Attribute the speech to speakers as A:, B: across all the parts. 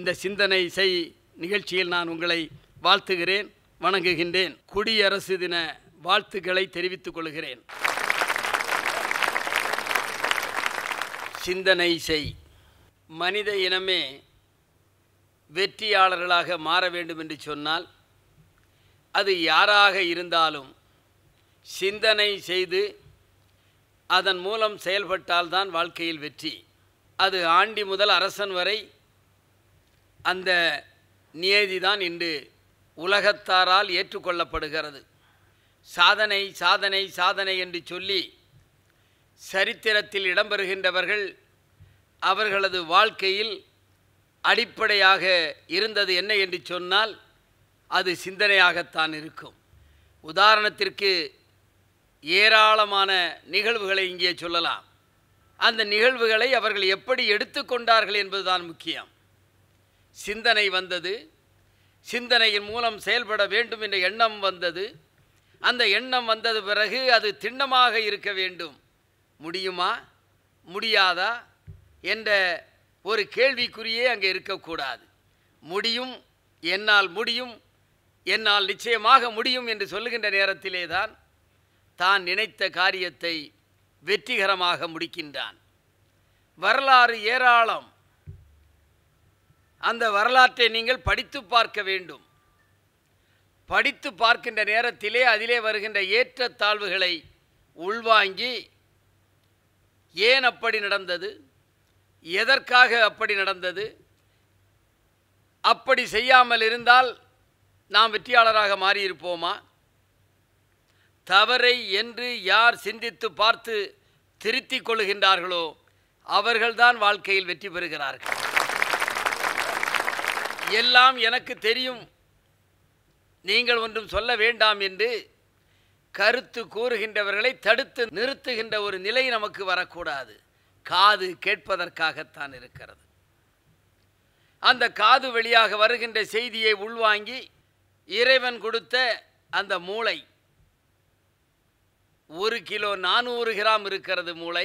A: இந்த சிந்தனை செய் நிகழ்ச்சியில் நான் உங்களை வாழ்த்துகிறேன் வணங்குகின்றேன் குடியரசு தின வாழ்த்துக்களை தெரிவித்துக் கொள்கிறேன் சிந்தனை செய் மனித இனமே வெற்றியாளர்களாக மாற வேண்டும் என்று சொன்னால் அது யாராக இருந்தாலும் சிந்தனை செய்து அதன் மூலம் செயல்பட்டால்தான் வாழ்க்கையில் வெற்றி அது ஆண்டி முதல் அரசன் வரை அந்த நியதிதான் இன்று உலகத்தாரால் ஏற்றுக்கொள்ளப்படுகிறது சாதனை சாதனை சாதனை என்று சொல்லி சரித்திரத்தில் இடம்பெறுகின்றவர்கள் அவர்களது வாழ்க்கையில் அடிப்படையாக இருந்தது என்ன என்று சொன்னால் அது சிந்தனையாகத்தான் இருக்கும் உதாரணத்திற்கு ஏராளமான நிகழ்வுகளை இங்கே சொல்லலாம் அந்த நிகழ்வுகளை அவர்கள் எப்படி எடுத்துக்கொண்டார்கள் என்பதுதான் முக்கியம் சிந்தனை வந்தது சிந்தனையின் மூலம் செயல்பட வேண்டும் என்ற எண்ணம் வந்தது அந்த எண்ணம் வந்தது பிறகு அது திண்ணமாக இருக்க வேண்டும் முடியுமா முடியாதா என்ற ஒரு கேள்விக்குறியே அங்கே இருக்கக்கூடாது முடியும் என்னால் முடியும் என்னால் நிச்சயமாக முடியும் என்று சொல்லுகின்ற நேரத்திலே தான் தான் நினைத்த காரியத்தை வெற்றிகரமாக முடிக்கின்றான் வரலாறு ஏராளம் அந்த வரலாற்றை நீங்கள் படித்து பார்க்க வேண்டும் படித்து பார்க்கின்ற நேரத்திலே அதிலே வருகின்ற ஏற்றத்தாழ்வுகளை உள்வாங்கி ஏன் அப்படி நடந்தது எதற்காக அப்படி நடந்தது அப்படி செய்யாமல் இருந்தால் நாம் வெற்றியாளராக மாறியிருப்போமா தவறை என்று யார் சிந்தித்து பார்த்து திருத்திக் கொள்கின்றார்களோ அவர்கள்தான் வாழ்க்கையில் வெற்றி பெறுகிறார்கள் எல்லாம் எனக்கு தெரியும் நீங்கள் ஒன்றும் சொல்ல வேண்டாம் என்று கருத்து கூறுகின்றவர்களை தடுத்து நிறுத்துகின்ற ஒரு நிலை நமக்கு வரக்கூடாது காது கேட்பதற்காகத்தான் இருக்கிறது அந்த காது வழியாக வருகின்ற செய்தியை உள்வாங்கி இறைவன் கொடுத்த அந்த மூளை ஒரு கிலோ நானூறு கிராம் இருக்கிறது மூளை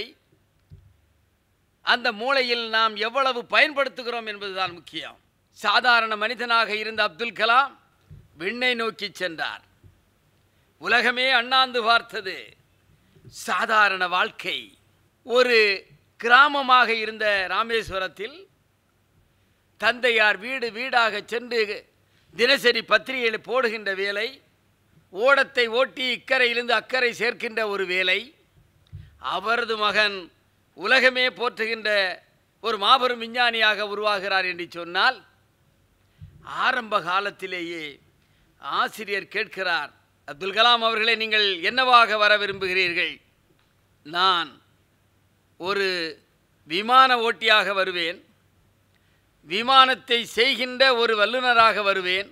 A: அந்த மூளையில் நாம் எவ்வளவு பயன்படுத்துகிறோம் என்பதுதான் முக்கியம் சாதாரண மனிதனாக இருந்த அப்துல் கலாம் விண்ணை நோக்கி சென்றார் உலகமே அண்ணாந்து பார்த்தது சாதாரண வாழ்க்கை ஒரு கிராமமாக இருந்த ராமேஸ்வரத்தில் தந்தையார் வீடு வீடாக சென்று தினசரி பத்திரிகையில் போடுகின்ற வேலை ஓடத்தை ஓட்டி இக்கரையிலிருந்து அக்கறை சேர்க்கின்ற ஒரு வேலை அவரது மகன் உலகமே போற்றுகின்ற ஒரு மாபெரும் விஞ்ஞானியாக உருவாகிறார் என்று சொன்னால் ஆரம்ப காலத்திலேயே ஆசிரியர் கேட்கிறார் அப்துல் கலாம் அவர்களே நீங்கள் என்னவாக வர விரும்புகிறீர்கள் நான் ஒரு விமான ஓட்டியாக வருவேன் விமானத்தை செய்கின்ற ஒரு வல்லுநராக வருவேன்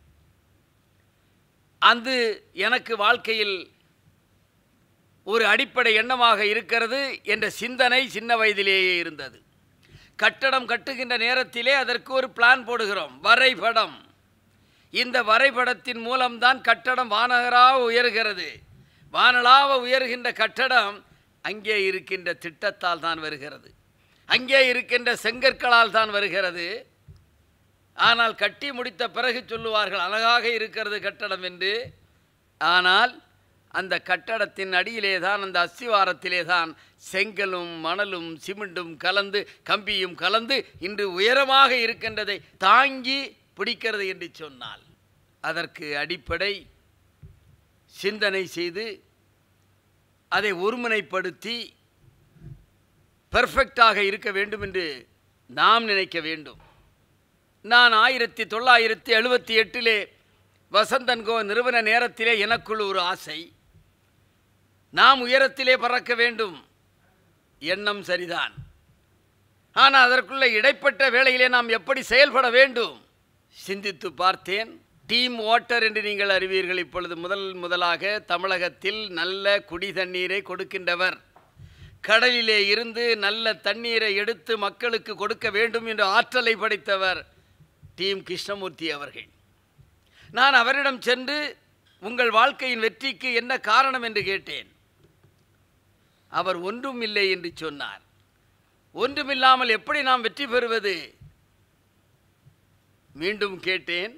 A: அது எனக்கு வாழ்க்கையில் ஒரு அடிப்படை எண்ணமாக இருக்கிறது என்ற சிந்தனை சின்ன வயதிலேயே இருந்தது கட்டடம் கட்டுகின்ற நேரத்திலே அதற்கு ஒரு பிளான் போடுகிறோம் வரைபடம் இந்த வரைபடத்தின் மூலம்தான் கட்டடம் வானகராக உயர்கிறது வானலாக உயர்கின்ற கட்டடம் அங்கே இருக்கின்ற திட்டத்தால் தான் வருகிறது அங்கே இருக்கின்ற செங்கற்களால் தான் வருகிறது ஆனால் கட்டி முடித்த பிறகு சொல்லுவார்கள் அழகாக இருக்கிறது கட்டடம் என்று ஆனால் அந்த கட்டடத்தின் அடியிலே தான் அந்த அஸ்திவாரத்திலே தான் செங்கலும் மணலும் சிமெண்டும் கலந்து கம்பியும் கலந்து இன்று உயரமாக இருக்கின்றதை தாங்கி பிடிக்கிறது என்று சொன்னால் அதற்கு அடிப்படை சிந்தனை செய்து அதை ஒருமுனைப்படுத்தி பெர்ஃபெக்டாக இருக்க வேண்டும் என்று நாம் நினைக்க வேண்டும் நான் ஆயிரத்தி தொள்ளாயிரத்தி எழுபத்தி எட்டிலே வசந்தன்கோ நிறுவன நேரத்திலே எனக்குள் ஒரு ஆசை நாம் உயரத்திலே பறக்க வேண்டும் எண்ணம் சரிதான் ஆனால் அதற்குள்ள இடைப்பட்ட வேளையிலே நாம் எப்படி செயல்பட வேண்டும் சிந்தித்து பார்த்தேன் டீம் வாட்டர் என்று நீங்கள் அறிவீர்கள் இப்பொழுது முதல் முதலாக தமிழகத்தில் நல்ல குடி தண்ணீரை கொடுக்கின்றவர் கடலிலே இருந்து நல்ல தண்ணீரை எடுத்து மக்களுக்கு கொடுக்க வேண்டும் என்ற ஆற்றலை படைத்தவர் டீம் கிருஷ்ணமூர்த்தி அவர்கள் நான் அவரிடம் சென்று உங்கள் வாழ்க்கையின் வெற்றிக்கு என்ன காரணம் என்று கேட்டேன் அவர் ஒன்றும் இல்லை என்று சொன்னார் ஒன்றுமில்லாமல் எப்படி நாம் வெற்றி பெறுவது மீண்டும் கேட்டேன்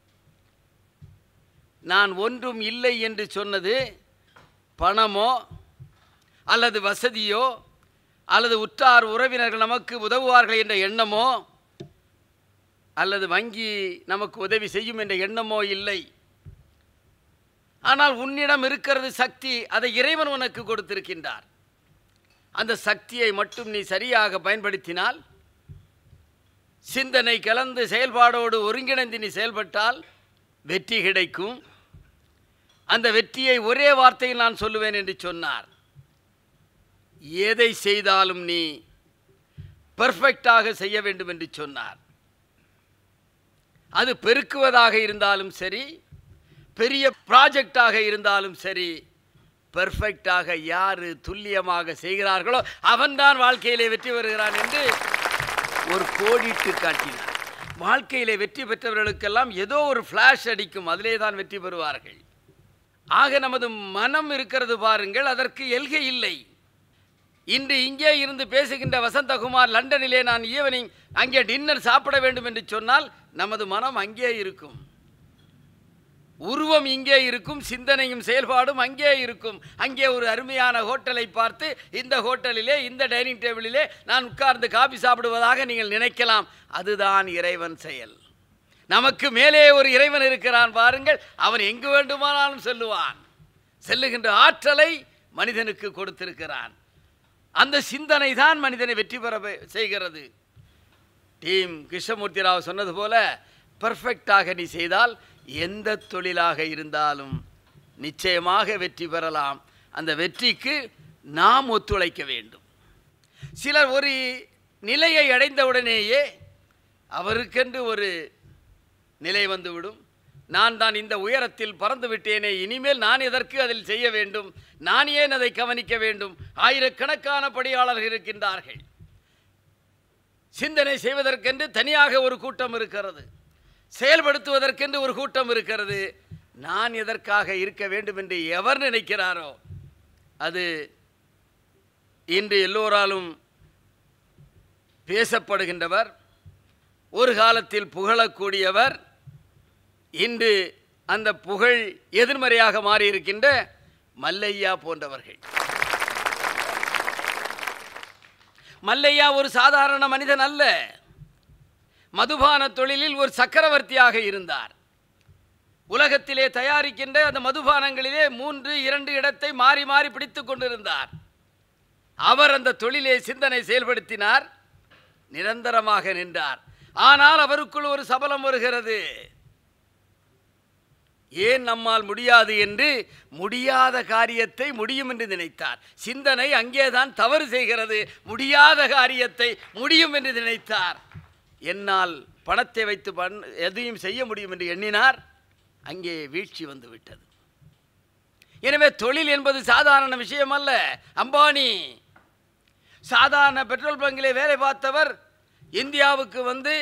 A: நான் ஒன்றும் இல்லை என்று சொன்னது பணமோ அல்லது வசதியோ அல்லது உற்றார் உறவினர்கள் நமக்கு உதவுவார்கள் என்ற எண்ணமோ அல்லது வங்கி நமக்கு உதவி செய்யும் என்ற எண்ணமோ இல்லை ஆனால் உன்னிடம் இருக்கிறது சக்தி அதை இறைவன் உனக்கு கொடுத்திருக்கின்றார் அந்த சக்தியை மட்டும் நீ சரியாக பயன்படுத்தினால் சிந்தனை கலந்து செயல்பாடோடு ஒருங்கிணைந்து நீ செயல்பட்டால் வெற்றி கிடைக்கும் அந்த வெற்றியை ஒரே வார்த்தையில் நான் சொல்லுவேன் என்று சொன்னார் எதை செய்தாலும் நீ பெர்ஃபெக்டாக செய்ய வேண்டும் என்று சொன்னார் அது பெருக்குவதாக இருந்தாலும் சரி பெரிய ப்ராஜெக்டாக இருந்தாலும் சரி பெர்ஃபெக்டாக யார் துல்லியமாக செய்கிறார்களோ அவன்தான் வாழ்க்கையிலே வெற்றி பெறுகிறான் என்று ஒரு கோடிட்டு காட்டினார் வாழ்க்கையிலே வெற்றி பெற்றவர்களுக்கெல்லாம் ஏதோ ஒரு ஃப்ளாஷ் அடிக்கும் அதிலே தான் வெற்றி பெறுவார்கள் ஆக நமது மனம் இருக்கிறது பாருங்கள் அதற்கு எல்கை இல்லை இன்று இங்கே இருந்து பேசுகின்ற வசந்தகுமார் லண்டனிலே நான் ஈவினிங் அங்கே டின்னர் சாப்பிட வேண்டும் என்று சொன்னால் நமது மனம் அங்கே இருக்கும் உருவம் இங்கே இருக்கும் சிந்தனையும் செயல்பாடும் அங்கே இருக்கும் அங்கே ஒரு அருமையான ஹோட்டலை பார்த்து இந்த ஹோட்டலிலே இந்த டைனிங் டேபிளிலே நான் உட்கார்ந்து காபி சாப்பிடுவதாக நீங்கள் நினைக்கலாம் அதுதான் இறைவன் செயல் நமக்கு மேலே ஒரு இறைவன் இருக்கிறான் பாருங்கள் அவன் எங்கு வேண்டுமானாலும் செல்லுவான் செல்லுகின்ற ஆற்றலை மனிதனுக்கு கொடுத்திருக்கிறான் அந்த சிந்தனை தான் மனிதனை வெற்றி பெற வை- செய்கிறது டீம் கிருஷ்ணமூர்த்தி ராவ் சொன்னது போல பர்ஃபெக்டாக நீ செய்தால் எந்த தொழிலாக இருந்தாலும் நிச்சயமாக வெற்றி பெறலாம் அந்த வெற்றிக்கு நாம் ஒத்துழைக்க வேண்டும் சிலர் ஒரு நிலையை அடைந்தவுடனேயே அவருக்கென்று ஒரு நிலை வந்துவிடும் நான் தான் இந்த உயரத்தில் பறந்து விட்டேனே இனிமேல் நான் எதற்கு அதில் செய்ய வேண்டும் நான் ஏன் அதை கவனிக்க வேண்டும் ஆயிரக்கணக்கான பணியாளர்கள் இருக்கின்றார்கள் சிந்தனை செய்வதற்கென்று தனியாக ஒரு கூட்டம் இருக்கிறது செயல்படுத்துவதற்கென்று ஒரு கூட்டம் இருக்கிறது நான் எதற்காக இருக்க வேண்டும் என்று எவர் நினைக்கிறாரோ அது இன்று எல்லோராலும் பேசப்படுகின்றவர் ஒரு காலத்தில் புகழக்கூடியவர் இன்று அந்த புகழ் எதிர்மறையாக மாறியிருக்கின்ற மல்லையா போன்றவர்கள் மல்லையா ஒரு சாதாரண மனிதன் அல்ல மதுபான தொழிலில் ஒரு சக்கரவர்த்தியாக இருந்தார் உலகத்திலே தயாரிக்கின்ற அந்த மதுபானங்களிலே மூன்று இரண்டு இடத்தை மாறி மாறி பிடித்துக் கொண்டிருந்தார் அவர் அந்த தொழிலை சிந்தனை செயல்படுத்தினார் நிரந்தரமாக நின்றார் ஆனால் அவருக்குள் ஒரு சபலம் வருகிறது ஏன் நம்மால் முடியாது என்று முடியாத காரியத்தை முடியும் என்று நினைத்தார் சிந்தனை அங்கேதான் தவறு செய்கிறது முடியாத காரியத்தை முடியும் என்று நினைத்தார் என்னால் பணத்தை வைத்து பண் எதையும் செய்ய முடியும் என்று எண்ணினார் அங்கே வீழ்ச்சி வந்து விட்டது எனவே தொழில் என்பது சாதாரண விஷயம் அல்ல அம்பானி சாதாரண பெட்ரோல் பங்கிலே வேலை பார்த்தவர் இந்தியாவுக்கு வந்து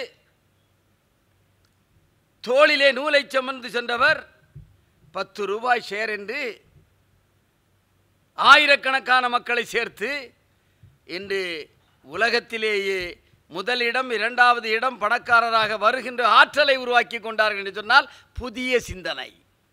A: தோளிலே நூலை சுமந்து சென்றவர் பத்து ரூபாய் ஷேர் என்று ஆயிரக்கணக்கான மக்களை சேர்த்து இன்று உலகத்திலேயே முதலிடம் இரண்டாவது இடம் பணக்காரராக வருகின்ற ஆற்றலை உருவாக்கி கொண்டார்கள் என்று சொன்னால் புதிய சிந்தனை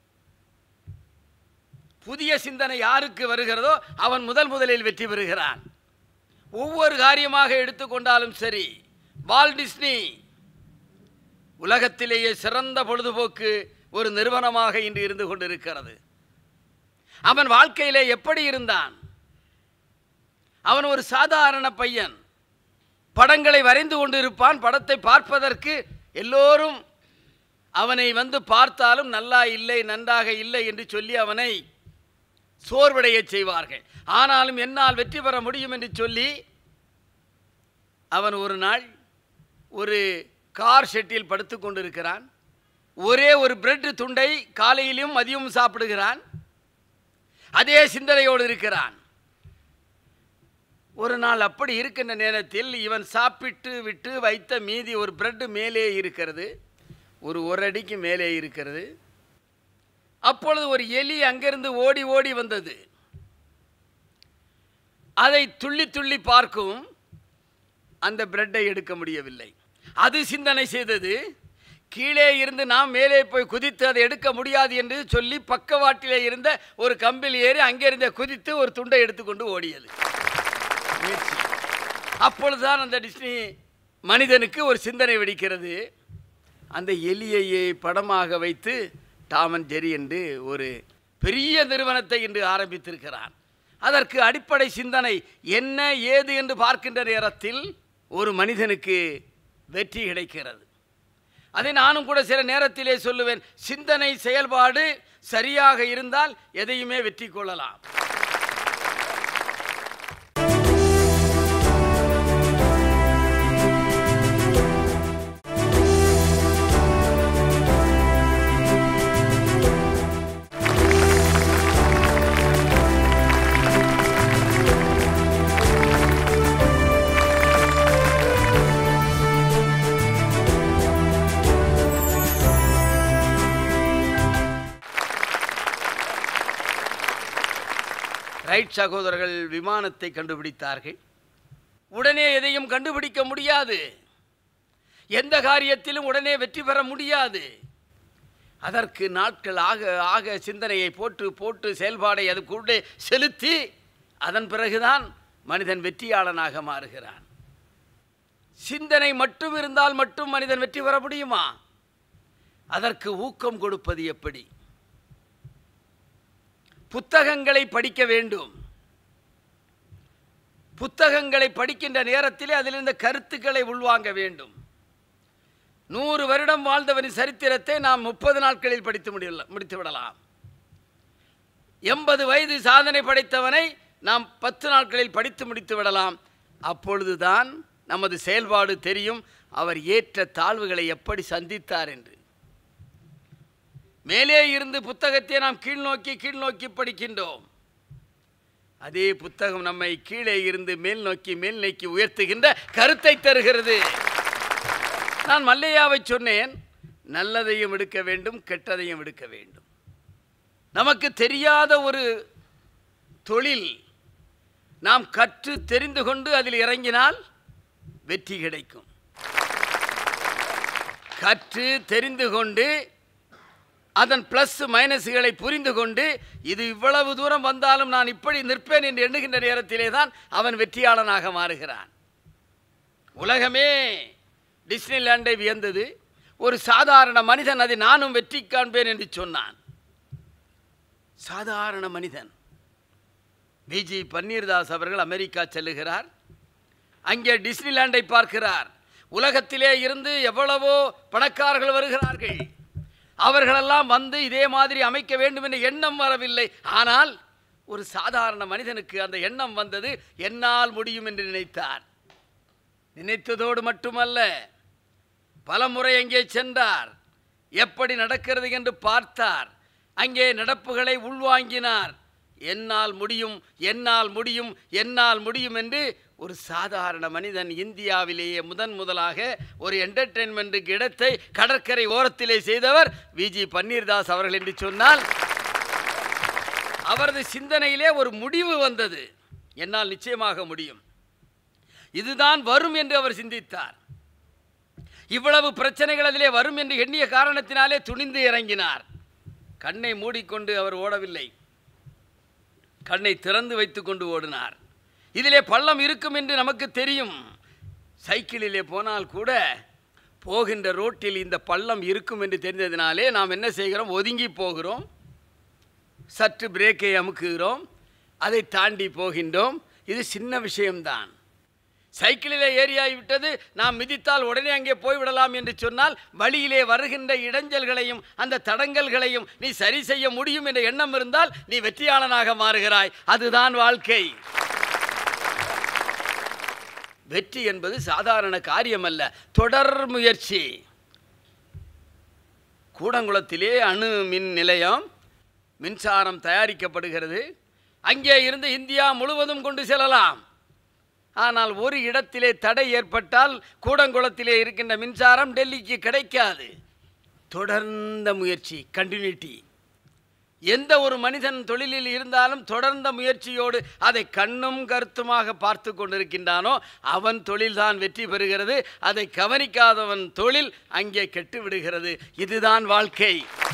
A: புதிய சிந்தனை யாருக்கு வருகிறதோ அவன் முதல் முதலில் வெற்றி பெறுகிறான் ஒவ்வொரு காரியமாக எடுத்துக்கொண்டாலும் சரி வால் டிஸ்னி உலகத்திலேயே சிறந்த பொழுதுபோக்கு ஒரு நிறுவனமாக இன்று இருந்து கொண்டிருக்கிறது அவன் வாழ்க்கையிலே எப்படி இருந்தான் அவன் ஒரு சாதாரண பையன் படங்களை வரைந்து கொண்டிருப்பான் படத்தை பார்ப்பதற்கு எல்லோரும் அவனை வந்து பார்த்தாலும் நல்லா இல்லை நன்றாக இல்லை என்று சொல்லி அவனை சோர்வடையச் செய்வார்கள் ஆனாலும் என்னால் வெற்றி பெற முடியும் என்று சொல்லி அவன் ஒரு நாள் ஒரு கார் ஷெட்டில் படுத்து கொண்டிருக்கிறான் ஒரே ஒரு பிரெட் துண்டை காலையிலும் மதியமும் சாப்பிடுகிறான் அதே சிந்தனையோடு இருக்கிறான் ஒரு நாள் அப்படி இருக்கின்ற நேரத்தில் இவன் சாப்பிட்டு விட்டு வைத்த மீதி ஒரு பிரெட் மேலே இருக்கிறது ஒரு ஒரு அடிக்கு மேலே இருக்கிறது அப்பொழுது ஒரு எலி அங்கிருந்து ஓடி ஓடி வந்தது அதை துள்ளி துள்ளி பார்க்கும் அந்த பிரெட்டை எடுக்க முடியவில்லை அது சிந்தனை செய்தது கீழே இருந்து நாம் மேலே போய் குதித்து அதை எடுக்க முடியாது என்று சொல்லி பக்கவாட்டிலே இருந்த ஒரு கம்பில் ஏறி அங்கே இருந்த குதித்து ஒரு துண்டை எடுத்துக்கொண்டு ஓடியது முயற்சி அப்பொழுதுதான் அந்த டிஸ்னி மனிதனுக்கு ஒரு சிந்தனை வெடிக்கிறது அந்த எலியையே படமாக வைத்து டாமன் ஜெரி என்று ஒரு பெரிய நிறுவனத்தை இன்று ஆரம்பித்திருக்கிறான் அதற்கு அடிப்படை சிந்தனை என்ன ஏது என்று பார்க்கின்ற நேரத்தில் ஒரு மனிதனுக்கு வெற்றி கிடைக்கிறது அதை நானும் கூட சில நேரத்திலே சொல்லுவேன் சிந்தனை செயல்பாடு சரியாக இருந்தால் எதையுமே வெற்றி கொள்ளலாம் ரைட் சகோதரர்கள் விமானத்தை கண்டுபிடித்தார்கள் உடனே எதையும் கண்டுபிடிக்க முடியாது எந்த காரியத்திலும் உடனே வெற்றி பெற முடியாது அதற்கு நாட்கள் ஆக ஆக சிந்தனையை போட்டு போட்டு செயல்பாடை அதுக்குள்ளே செலுத்தி அதன் பிறகுதான் மனிதன் வெற்றியாளனாக மாறுகிறான் சிந்தனை மட்டும் இருந்தால் மட்டும் மனிதன் வெற்றி பெற முடியுமா அதற்கு ஊக்கம் கொடுப்பது எப்படி புத்தகங்களை படிக்க வேண்டும் புத்தகங்களை படிக்கின்ற நேரத்திலே அதிலிருந்த கருத்துக்களை உள்வாங்க வேண்டும் நூறு வருடம் வாழ்ந்தவரின் சரித்திரத்தை நாம் முப்பது நாட்களில் படித்து முடியல முடித்து விடலாம் எண்பது வயது சாதனை படைத்தவனை நாம் பத்து நாட்களில் படித்து முடித்து விடலாம் அப்பொழுதுதான் நமது செயல்பாடு தெரியும் அவர் ஏற்ற தாழ்வுகளை எப்படி சந்தித்தார் என்று மேலே இருந்து புத்தகத்தை நாம் கீழ்நோக்கி கீழ்நோக்கி படிக்கின்றோம் அதே புத்தகம் நம்மை கீழே இருந்து மேல் நோக்கி மேல் நோக்கி உயர்த்துகின்ற கருத்தை தருகிறது நான் மல்லையாவை சொன்னேன் நல்லதையும் எடுக்க வேண்டும் கெட்டதையும் எடுக்க வேண்டும் நமக்கு தெரியாத ஒரு தொழில் நாம் கற்று தெரிந்து கொண்டு அதில் இறங்கினால் வெற்றி கிடைக்கும் கற்று தெரிந்து கொண்டு அதன் ப்ளஸ் மைனஸுகளை புரிந்து கொண்டு இது இவ்வளவு தூரம் வந்தாலும் நான் இப்படி நிற்பேன் என்று எண்ணுகின்ற நேரத்திலே தான் அவன் வெற்றியாளனாக மாறுகிறான் உலகமே டிஸ்னிலாண்டை வியந்தது ஒரு சாதாரண மனிதன் அதை நானும் வெற்றி காண்பேன் என்று சொன்னான் சாதாரண மனிதன் விஜி பன்னீர்தாஸ் அவர்கள் அமெரிக்கா செல்லுகிறார் அங்கே டிஸ்னிலாண்டை பார்க்கிறார் உலகத்திலே இருந்து எவ்வளவோ பணக்காரர்கள் வருகிறார்கள் அவர்களெல்லாம் வந்து இதே மாதிரி அமைக்க வேண்டும் என்ற எண்ணம் வரவில்லை ஆனால் ஒரு சாதாரண மனிதனுக்கு அந்த எண்ணம் வந்தது என்னால் முடியும் என்று நினைத்தார் நினைத்ததோடு மட்டுமல்ல பலமுறை அங்கே சென்றார் எப்படி நடக்கிறது என்று பார்த்தார் அங்கே நடப்புகளை உள்வாங்கினார் என்னால் முடியும் என்னால் முடியும் என்னால் முடியும் என்று ஒரு சாதாரண மனிதன் இந்தியாவிலேயே முதன் முதலாக ஒரு என்டர்டெயின்மெண்ட்டுக்கு இடத்தை கடற்கரை ஓரத்திலே செய்தவர் விஜி பன்னீர்தாஸ் அவர்கள் என்று சொன்னால் அவரது சிந்தனையிலே ஒரு முடிவு வந்தது என்னால் நிச்சயமாக முடியும் இதுதான் வரும் என்று அவர் சிந்தித்தார் இவ்வளவு பிரச்சனைகள் அதிலே வரும் என்று எண்ணிய காரணத்தினாலே துணிந்து இறங்கினார் கண்ணை மூடிக்கொண்டு அவர் ஓடவில்லை கண்ணை திறந்து வைத்துக்கொண்டு ஓடினார் இதிலே பள்ளம் இருக்கும் என்று நமக்கு தெரியும் சைக்கிளிலே போனால் கூட போகின்ற ரோட்டில் இந்த பள்ளம் இருக்கும் என்று தெரிந்ததினாலே நாம் என்ன செய்கிறோம் ஒதுங்கி போகிறோம் சற்று பிரேக்கை அமுக்குகிறோம் அதை தாண்டி போகின்றோம் இது சின்ன விஷயம்தான் சைக்கிளிலே ஏறியாகிவிட்டது நாம் மிதித்தால் உடனே அங்கே போய்விடலாம் என்று சொன்னால் வழியிலே வருகின்ற இடைஞ்சல்களையும் அந்த தடங்கல்களையும் நீ சரி செய்ய முடியும் என்ற எண்ணம் இருந்தால் நீ வெற்றியாளனாக மாறுகிறாய் அதுதான் வாழ்க்கை வெற்றி என்பது சாதாரண காரியமல்ல தொடர் முயற்சி கூடங்குளத்திலே அணு மின் நிலையம் மின்சாரம் தயாரிக்கப்படுகிறது அங்கே இருந்து இந்தியா முழுவதும் கொண்டு செல்லலாம் ஆனால் ஒரு இடத்திலே தடை ஏற்பட்டால் கூடங்குளத்திலே இருக்கின்ற மின்சாரம் டெல்லிக்கு கிடைக்காது தொடர்ந்த முயற்சி கண்டினியூட்டி எந்த ஒரு மனிதன் தொழிலில் இருந்தாலும் தொடர்ந்த முயற்சியோடு அதை கண்ணும் கருத்துமாக பார்த்து கொண்டிருக்கின்றானோ அவன் தொழில்தான் வெற்றி பெறுகிறது அதை கவனிக்காதவன் தொழில் அங்கே கெட்டு விடுகிறது இதுதான் வாழ்க்கை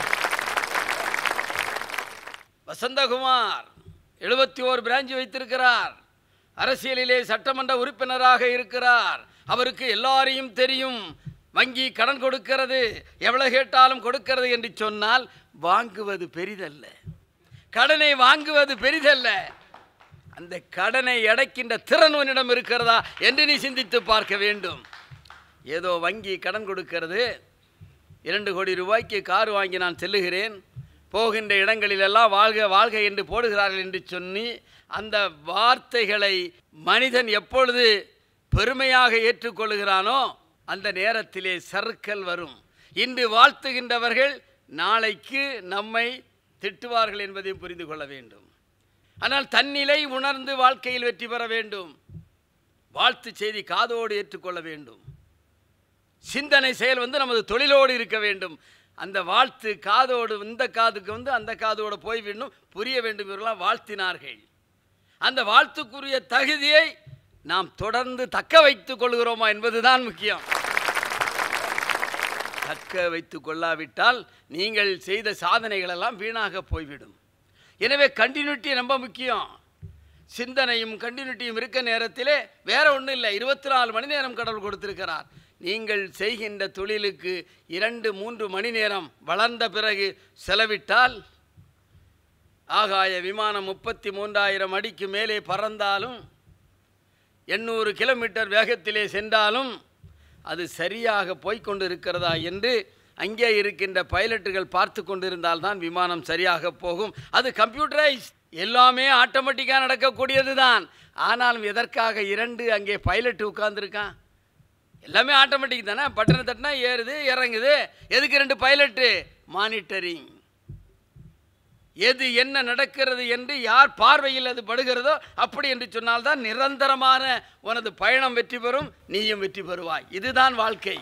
A: வசந்தகுமார் எழுபத்தி ஓரு பிரான்ச் வைத்திருக்கிறார் அரசியலிலே சட்டமன்ற உறுப்பினராக இருக்கிறார் அவருக்கு எல்லாரையும் தெரியும் வங்கி கடன் கொடுக்கிறது எவ்வளவு கேட்டாலும் கொடுக்கிறது என்று சொன்னால் வாங்குவது பெரிதல்ல கடனை வாங்குவது பெரிதல்ல அந்த கடனை அடைக்கின்ற திறன் உன்னிடம் இருக்கிறதா என்று நீ சிந்தித்து பார்க்க வேண்டும் ஏதோ வங்கி கடன் கொடுக்கிறது இரண்டு கோடி ரூபாய்க்கு கார் வாங்கி நான் செல்லுகிறேன் போகின்ற இடங்களிலெல்லாம் வாழ்க வாழ்க என்று போடுகிறார்கள் என்று சொல்லி அந்த வார்த்தைகளை மனிதன் எப்பொழுது பெருமையாக ஏற்றுக்கொள்கிறானோ அந்த நேரத்திலே சறுக்கல் வரும் இன்று வாழ்த்துகின்றவர்கள் நாளைக்கு நம்மை திட்டுவார்கள் என்பதையும் புரிந்து கொள்ள வேண்டும் ஆனால் தன்னிலை உணர்ந்து வாழ்க்கையில் வெற்றி பெற வேண்டும் வாழ்த்து செய்தி காதோடு ஏற்றுக்கொள்ள வேண்டும் சிந்தனை செயல் வந்து நமது தொழிலோடு இருக்க வேண்டும் அந்த வாழ்த்து காதோடு இந்த காதுக்கு வந்து அந்த காதோடு போய்விடணும் புரிய வேண்டும் இவர்களாம் வாழ்த்தினார்கள் அந்த வாழ்த்துக்குரிய தகுதியை நாம் தொடர்ந்து தக்க வைத்துக் கொள்கிறோமா என்பதுதான் முக்கியம் தக்க வைத்துக் கொள்ளாவிட்டால் நீங்கள் செய்த சாதனைகள் எல்லாம் வீணாக போய்விடும் எனவே கண்டினியூட்டி ரொம்ப முக்கியம் சிந்தனையும் கண்டினியூட்டியும் இருக்க நேரத்திலே வேற ஒன்றும் இல்லை இருபத்தி நாலு மணி நேரம் கடவுள் கொடுத்திருக்கிறார் நீங்கள் செய்கின்ற தொழிலுக்கு இரண்டு மூன்று மணி நேரம் வளர்ந்த பிறகு செலவிட்டால் ஆகாய விமானம் முப்பத்தி மூன்றாயிரம் அடிக்கு மேலே பறந்தாலும் எண்ணூறு கிலோமீட்டர் வேகத்திலே சென்றாலும் அது சரியாக போய்க்கொண்டு இருக்கிறதா என்று அங்கே இருக்கின்ற பைலட்டுகள் பார்த்து கொண்டிருந்தால் தான் விமானம் சரியாக போகும் அது கம்ப்யூட்டரைஸ் எல்லாமே ஆட்டோமேட்டிக்காக நடக்கக்கூடியது தான் ஆனாலும் எதற்காக இரண்டு அங்கே பைலட் உட்கார்ந்துருக்கான் எல்லாமே ஆட்டோமேட்டிக் தானே பட்டனை தட்டினா ஏறுது இறங்குது எதுக்கு ரெண்டு பைலட்டு மானிட்டரிங் எது என்ன நடக்கிறது என்று யார் பார்வையில் அது படுகிறதோ அப்படி என்று சொன்னால்தான் நிரந்தரமான உனது பயணம் வெற்றி பெறும் நீயும் வெற்றி பெறுவாய் இதுதான் வாழ்க்கை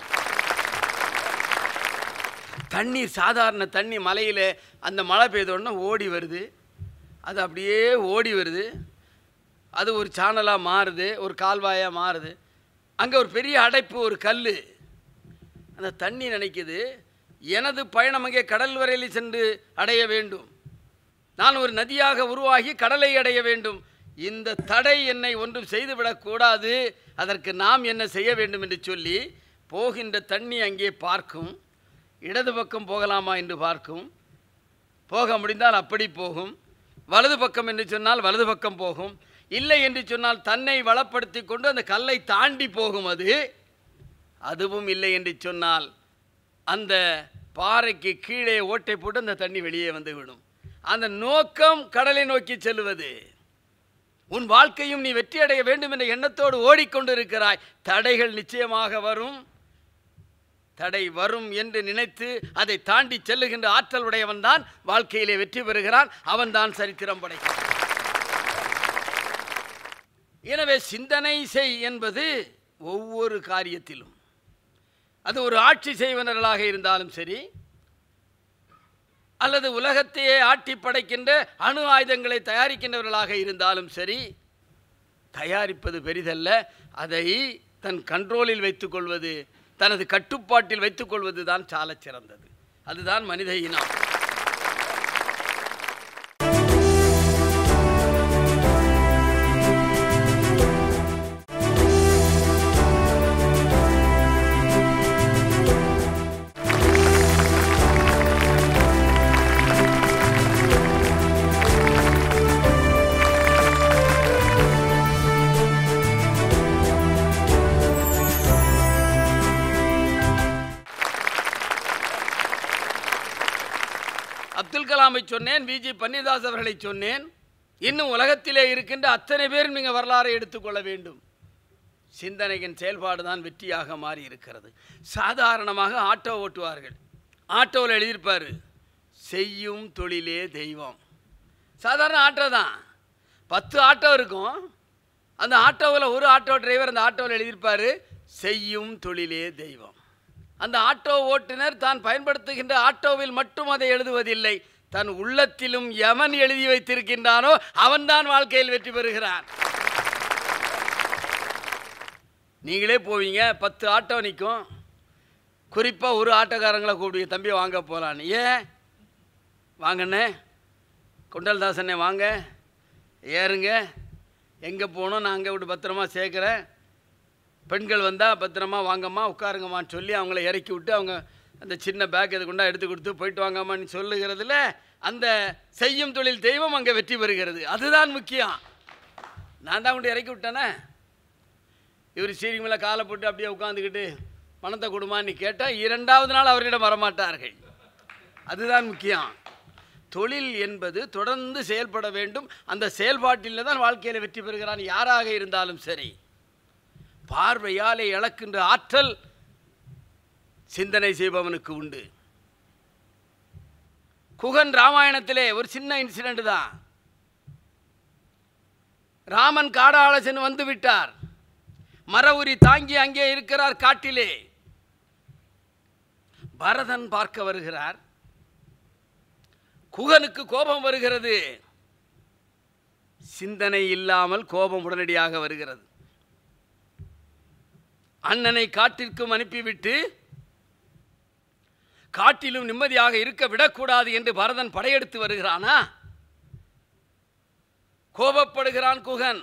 A: தண்ணீர் சாதாரண தண்ணி மலையில் அந்த மழை பெய்த உடனே ஓடி வருது அது அப்படியே ஓடி வருது அது ஒரு சானலாக மாறுது ஒரு கால்வாயாக மாறுது அங்கே ஒரு பெரிய அடைப்பு ஒரு கல் அந்த தண்ணி நினைக்குது எனது பயணம் அங்கே கடல் வரையில் சென்று அடைய வேண்டும் நான் ஒரு நதியாக உருவாகி கடலை அடைய வேண்டும் இந்த தடை என்னை ஒன்றும் செய்துவிடக்கூடாது அதற்கு நாம் என்ன செய்ய வேண்டும் என்று சொல்லி போகின்ற தண்ணி அங்கே பார்க்கும் இடது பக்கம் போகலாமா என்று பார்க்கும் போக முடிந்தால் அப்படி போகும் வலது பக்கம் என்று சொன்னால் வலது பக்கம் போகும் இல்லை என்று சொன்னால் தன்னை வளப்படுத்தி கொண்டு அந்த கல்லை தாண்டி போகும் அது அதுவும் இல்லை என்று சொன்னால் அந்த பாறைக்கு கீழே ஓட்டை போட்டு அந்த தண்ணி வெளியே வந்து விடும் அந்த நோக்கம் கடலை நோக்கி செல்வது உன் வாழ்க்கையும் நீ வெற்றி அடைய வேண்டும் என்ற எண்ணத்தோடு ஓடிக்கொண்டிருக்கிறாய் தடைகள் நிச்சயமாக வரும் தடை வரும் என்று நினைத்து அதை தாண்டி செல்லுகின்ற ஆற்றல் உடையவன் தான் வாழ்க்கையிலே வெற்றி பெறுகிறான் அவன்தான் சரித்திரம் படைக்கிறான் எனவே சிந்தனை செய் என்பது ஒவ்வொரு காரியத்திலும் அது ஒரு ஆட்சி செய்வனர்களாக இருந்தாலும் சரி அல்லது உலகத்தையே ஆட்டி படைக்கின்ற அணு ஆயுதங்களை தயாரிக்கின்றவர்களாக இருந்தாலும் சரி தயாரிப்பது பெரிதல்ல அதை தன் கண்ட்ரோலில் வைத்துக்கொள்வது தனது கட்டுப்பாட்டில் வைத்துக்கொள்வது தான் சாலச் சிறந்தது அதுதான் மனித இனம் அப்துல் கலாமை சொன்னேன் விஜி பன்னீர்தாஸ் அவர்களை சொன்னேன் இன்னும் உலகத்திலே இருக்கின்ற அத்தனை பேரும் நீங்கள் வரலாறை எடுத்துக்கொள்ள வேண்டும் சிந்தனையின் செயல்பாடு தான் வெற்றியாக மாறி இருக்கிறது சாதாரணமாக ஆட்டோ ஓட்டுவார்கள் ஆட்டோவில் எழுதியிருப்பார் செய்யும் தொழிலே தெய்வம் சாதாரண ஆட்டோ தான் பத்து ஆட்டோ இருக்கும் அந்த ஆட்டோவில் ஒரு ஆட்டோ டிரைவர் அந்த ஆட்டோவில் எழுதியிருப்பார் செய்யும் தொழிலே தெய்வம் அந்த ஆட்டோ ஓட்டுநர் தான் பயன்படுத்துகின்ற ஆட்டோவில் மட்டும் அதை எழுதுவதில்லை தன் உள்ளத்திலும் எவன் எழுதி வைத்திருக்கின்றானோ அவன்தான் வாழ்க்கையில் வெற்றி பெறுகிறான் நீங்களே போவீங்க பத்து ஆட்டோ நிற்கும் குறிப்பாக ஒரு ஆட்டோக்காரங்களை கூப்பிடுங்க தம்பி வாங்க போகலான்னு ஏன் வாங்கண்ணே குண்டல்தாசண்ணே வாங்க ஏறுங்க எங்கே போகணும் நான் அங்கே விட்டு பத்திரமா சேர்க்குறேன் பெண்கள் வந்தால் பத்திரமா வாங்கம்மா உட்காருங்கம்மான்னு சொல்லி அவங்கள இறக்கி விட்டு அவங்க அந்த சின்ன பேக் இது கொண்டா எடுத்து கொடுத்து போயிட்டு வாங்கம்மான்னு சொல்லுகிறதுல அந்த செய்யும் தொழில் தெய்வம் அங்கே வெற்றி பெறுகிறது அதுதான் முக்கியம் நான் தான் கொண்டு இறக்கி விட்டேனே இவர் சீரிங் மேலே காலை போட்டு அப்படியே உட்காந்துக்கிட்டு பணத்தை கொடுமான்னு கேட்டால் இரண்டாவது நாள் அவரிடம் வரமாட்டார்கள் அதுதான் முக்கியம் தொழில் என்பது தொடர்ந்து செயல்பட வேண்டும் அந்த செயல்பாட்டில் தான் வாழ்க்கையில் வெற்றி பெறுகிறான் யாராக இருந்தாலும் சரி பார்வையாலே இழக்கின்ற ஆற்றல் சிந்தனை செய்பவனுக்கு உண்டு குகன் ராமாயணத்திலே ஒரு சின்ன இன்சிடென்ட் தான் ராமன் காடாள சென்று வந்து விட்டார் மர உரி தாங்கி அங்கே இருக்கிறார் காட்டிலே பரதன் பார்க்க வருகிறார் குகனுக்கு கோபம் வருகிறது சிந்தனை இல்லாமல் கோபம் உடனடியாக வருகிறது அண்ணனை காட்டிற்கும் அனுப்பிவிட்டு காட்டிலும் நிம்மதியாக இருக்க விடக்கூடாது என்று பரதன் படையெடுத்து வருகிறானா கோபப்படுகிறான் குகன்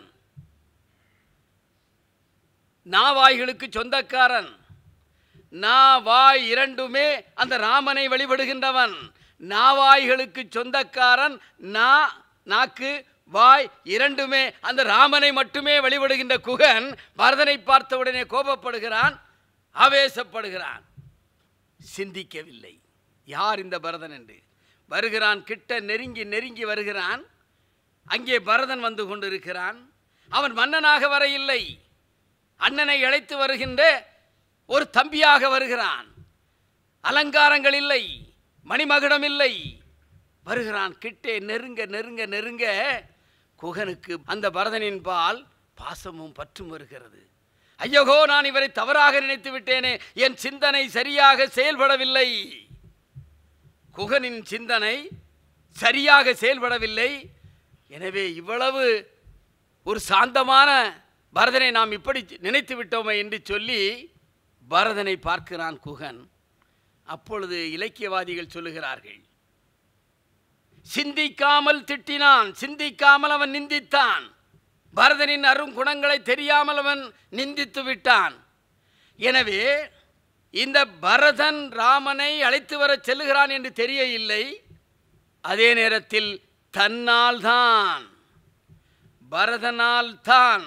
A: நாவாய்களுக்கு சொந்தக்காரன் நா வாய் இரண்டுமே அந்த ராமனை வழிபடுகின்றவன் நாவாய்களுக்கு சொந்தக்காரன் நா நாக்கு வாய் இரண்டுமே அந்த ராமனை மட்டுமே வழிபடுகின்ற குகன் பரதனை பார்த்தவுடனே கோபப்படுகிறான் ஆவேசப்படுகிறான் சிந்திக்கவில்லை யார் இந்த பரதன் என்று வருகிறான் கிட்ட நெருங்கி நெருங்கி வருகிறான் அங்கே பரதன் வந்து கொண்டிருக்கிறான் அவன் மன்னனாக வர இல்லை அண்ணனை அழைத்து வருகின்ற ஒரு தம்பியாக வருகிறான் அலங்காரங்கள் இல்லை மணிமகுடம் இல்லை வருகிறான் கிட்டே நெருங்க நெருங்க நெருங்க குகனுக்கு அந்த பரதனின் பால் பாசமும் பற்றும் வருகிறது ஐயகோ நான் இவரை தவறாக நினைத்து விட்டேனே என் சிந்தனை சரியாக செயல்படவில்லை குகனின் சிந்தனை சரியாக செயல்படவில்லை எனவே இவ்வளவு ஒரு சாந்தமான பரதனை நாம் இப்படி நினைத்து விட்டோமே என்று சொல்லி பரதனை பார்க்கிறான் குகன் அப்பொழுது இலக்கியவாதிகள் சொல்லுகிறார்கள் சிந்திக்காமல் திட்டினான் சிந்திக்காமல் அவன் நிந்தித்தான் பரதனின் அரும் குணங்களை தெரியாமல் அவன் நிந்தித்து விட்டான் எனவே இந்த பரதன் ராமனை அழைத்து வரச் செல்லுகிறான் என்று தெரிய இல்லை அதே நேரத்தில் தன்னால் தான் பரதனால் தான்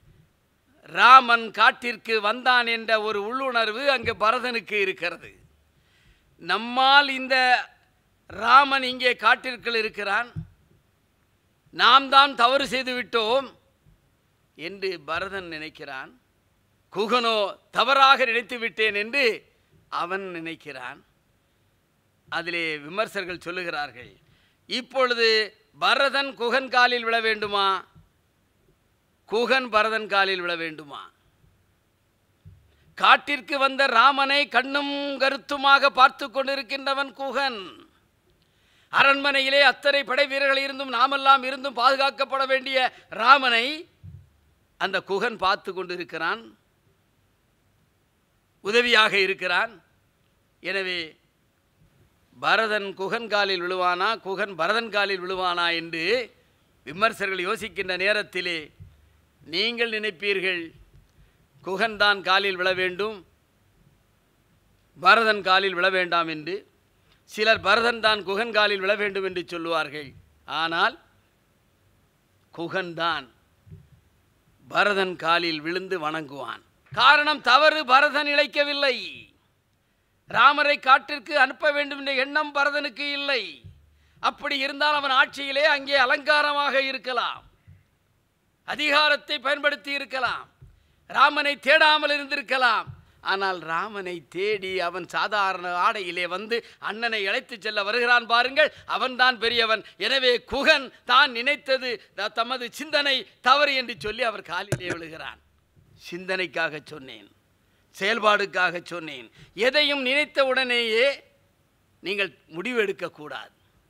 A: ராமன் காட்டிற்கு வந்தான் என்ற ஒரு உள்ளுணர்வு அங்கு பரதனுக்கு இருக்கிறது நம்மால் இந்த ராமன் இங்கே காட்டிற்குள் இருக்கிறான் நாம் தான் தவறு செய்து விட்டோம் என்று பரதன் நினைக்கிறான் குகனோ தவறாக நினைத்து விட்டேன் என்று அவன் நினைக்கிறான் அதிலே விமர்சகர்கள் சொல்லுகிறார்கள் இப்பொழுது பரதன் குகன் காலில் விழ வேண்டுமா குகன் பரதன் காலில் விழ வேண்டுமா காட்டிற்கு வந்த ராமனை கண்ணும் கருத்துமாக பார்த்து கொண்டிருக்கின்றவன் குகன் அரண்மனையிலே அத்தனை படை வீரர்கள் இருந்தும் நாமெல்லாம் இருந்தும் பாதுகாக்கப்பட வேண்டிய ராமனை அந்த குகன் பார்த்து கொண்டிருக்கிறான் உதவியாக இருக்கிறான் எனவே பரதன் குகன் காலில் விழுவானா குகன் பரதன் காலில் விழுவானா என்று விமர்சகர்கள் யோசிக்கின்ற நேரத்திலே நீங்கள் நினைப்பீர்கள் குகன் தான் காலில் விழ வேண்டும் பரதன் காலில் விழ வேண்டாம் என்று சிலர் பரதன் தான் குகன் காலில் விழ வேண்டும் என்று சொல்லுவார்கள் ஆனால் குகன் தான் பரதன் காலில் விழுந்து வணங்குவான் காரணம் தவறு பரதன் இழைக்கவில்லை ராமரை காட்டிற்கு அனுப்ப வேண்டும் என்ற எண்ணம் பரதனுக்கு இல்லை அப்படி இருந்தால் அவன் ஆட்சியிலே அங்கே அலங்காரமாக இருக்கலாம் அதிகாரத்தை பயன்படுத்தி இருக்கலாம் ராமனை தேடாமல் இருந்திருக்கலாம் ஆனால் ராமனை தேடி அவன் சாதாரண ஆடையிலே வந்து அண்ணனை அழைத்துச் செல்ல வருகிறான் பாருங்கள் அவன்தான் பெரியவன் எனவே குகன் தான் நினைத்தது த- தமது சிந்தனை தவறு என்று சொல்லி அவர் காலிலே விழுகிறான் சிந்தனைக்காக சொன்னேன் செயல்பாடுக்காக சொன்னேன் எதையும் நினைத்த உடனேயே நீங்கள் முடிவு எடுக்கக்கூடாது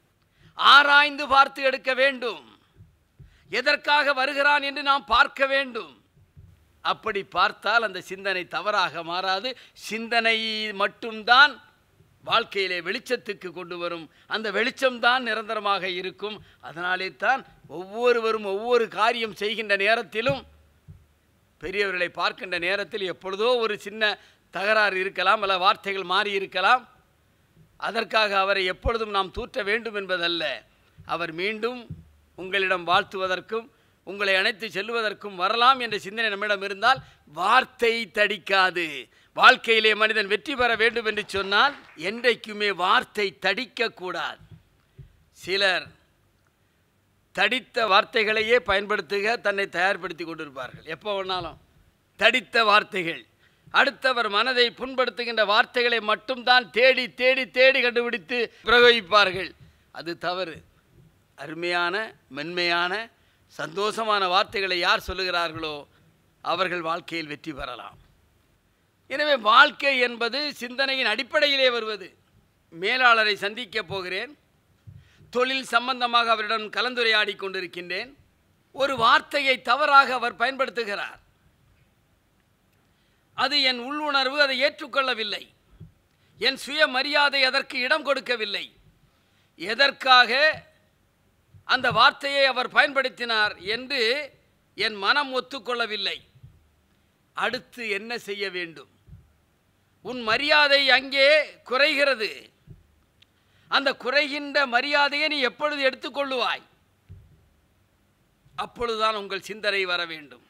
A: ஆராய்ந்து பார்த்து எடுக்க வேண்டும் எதற்காக வருகிறான் என்று நாம் பார்க்க வேண்டும் அப்படி பார்த்தால் அந்த சிந்தனை தவறாக மாறாது சிந்தனை மட்டும்தான் வாழ்க்கையிலே வெளிச்சத்துக்கு கொண்டு வரும் அந்த வெளிச்சம்தான் நிரந்தரமாக இருக்கும் அதனாலே தான் ஒவ்வொருவரும் ஒவ்வொரு காரியம் செய்கின்ற நேரத்திலும் பெரியவர்களை பார்க்கின்ற நேரத்தில் எப்பொழுதோ ஒரு சின்ன தகராறு இருக்கலாம் அல்ல வார்த்தைகள் மாறி இருக்கலாம் அதற்காக அவரை எப்பொழுதும் நாம் தூற்ற வேண்டும் என்பதல்ல அவர் மீண்டும் உங்களிடம் வாழ்த்துவதற்கும் உங்களை அணைத்து செல்வதற்கும் வரலாம் என்ற சிந்தனை நம்மிடம் இருந்தால் வார்த்தை தடிக்காது வாழ்க்கையிலே மனிதன் வெற்றி பெற வேண்டும் என்று சொன்னால் என்றைக்குமே வார்த்தை தடிக்கக்கூடாது சிலர் தடித்த வார்த்தைகளையே பயன்படுத்துக தன்னை தயார்படுத்தி கொண்டிருப்பார்கள் எப்போ வேணாலும் தடித்த வார்த்தைகள் அடுத்தவர் மனதை புண்படுத்துகின்ற வார்த்தைகளை மட்டும்தான் தேடி தேடி தேடி கண்டுபிடித்து பிரயோகிப்பார்கள் அது தவறு அருமையான மென்மையான சந்தோஷமான வார்த்தைகளை யார் சொல்லுகிறார்களோ அவர்கள் வாழ்க்கையில் வெற்றி பெறலாம் எனவே வாழ்க்கை என்பது சிந்தனையின் அடிப்படையிலே வருவது மேலாளரை சந்திக்கப் போகிறேன் தொழில் சம்பந்தமாக அவரிடம் கலந்துரையாடி கொண்டிருக்கின்றேன் ஒரு வார்த்தையை தவறாக அவர் பயன்படுத்துகிறார் அது என் உள்ளுணர்வு அதை ஏற்றுக்கொள்ளவில்லை என் சுயமரியாதை அதற்கு இடம் கொடுக்கவில்லை எதற்காக அந்த வார்த்தையை அவர் பயன்படுத்தினார் என்று என் மனம் ஒத்துக்கொள்ளவில்லை அடுத்து என்ன செய்ய வேண்டும் உன் மரியாதை அங்கே குறைகிறது அந்த குறைகின்ற மரியாதையை நீ எப்பொழுது எடுத்துக்கொள்ளுவாய் அப்பொழுதுதான் உங்கள் சிந்தனை வர வேண்டும்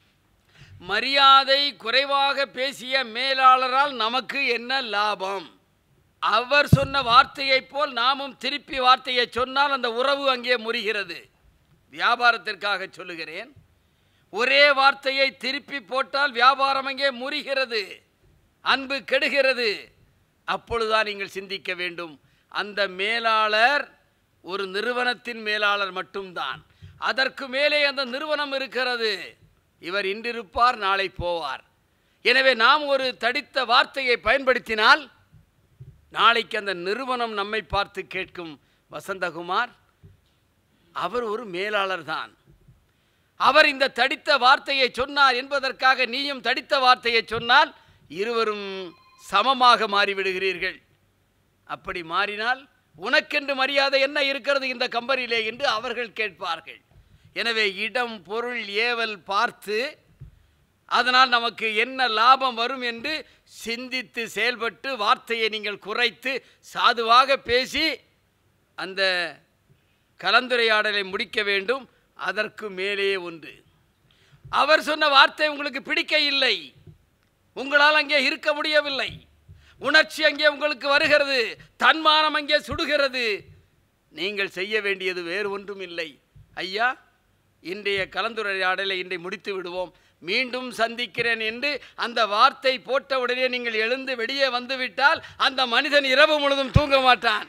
A: மரியாதை குறைவாக பேசிய மேலாளரால் நமக்கு என்ன லாபம் அவர் சொன்ன வார்த்தையைப் போல் நாமும் திருப்பி வார்த்தையை சொன்னால் அந்த உறவு அங்கே முறிகிறது வியாபாரத்திற்காக சொல்லுகிறேன் ஒரே வார்த்தையை திருப்பி போட்டால் வியாபாரம் அங்கே முறிகிறது அன்பு கெடுகிறது அப்பொழுதுதான் நீங்கள் சிந்திக்க வேண்டும் அந்த மேலாளர் ஒரு நிறுவனத்தின் மேலாளர் மட்டும்தான் அதற்கு மேலே அந்த நிறுவனம் இருக்கிறது இவர் இன்றிருப்பார் நாளை போவார் எனவே நாம் ஒரு தடித்த வார்த்தையை பயன்படுத்தினால் நாளைக்கு அந்த நிறுவனம் நம்மை பார்த்து கேட்கும் வசந்தகுமார் அவர் ஒரு மேலாளர் தான் அவர் இந்த தடித்த வார்த்தையை சொன்னார் என்பதற்காக நீயும் தடித்த வார்த்தையை சொன்னால் இருவரும் சமமாக மாறிவிடுகிறீர்கள் அப்படி மாறினால் உனக்கென்று மரியாதை என்ன இருக்கிறது இந்த கம்பெனியிலே என்று அவர்கள் கேட்பார்கள் எனவே இடம் பொருள் ஏவல் பார்த்து அதனால் நமக்கு என்ன லாபம் வரும் என்று சிந்தித்து செயல்பட்டு வார்த்தையை நீங்கள் குறைத்து சாதுவாக பேசி அந்த கலந்துரையாடலை முடிக்க வேண்டும் அதற்கு மேலே ஒன்று அவர் சொன்ன வார்த்தை உங்களுக்கு பிடிக்க இல்லை உங்களால் அங்கே இருக்க முடியவில்லை உணர்ச்சி அங்கே உங்களுக்கு வருகிறது தன்மானம் அங்கே சுடுகிறது நீங்கள் செய்ய வேண்டியது வேறு ஒன்றும் இல்லை ஐயா இன்றைய கலந்துரையாடலை இன்றை முடித்து விடுவோம் மீண்டும் சந்திக்கிறேன் என்று அந்த வார்த்தை போட்டவுடனே நீங்கள் எழுந்து வெளியே வந்துவிட்டால் அந்த மனிதன் இரவு முழுதும் தூங்க மாட்டான்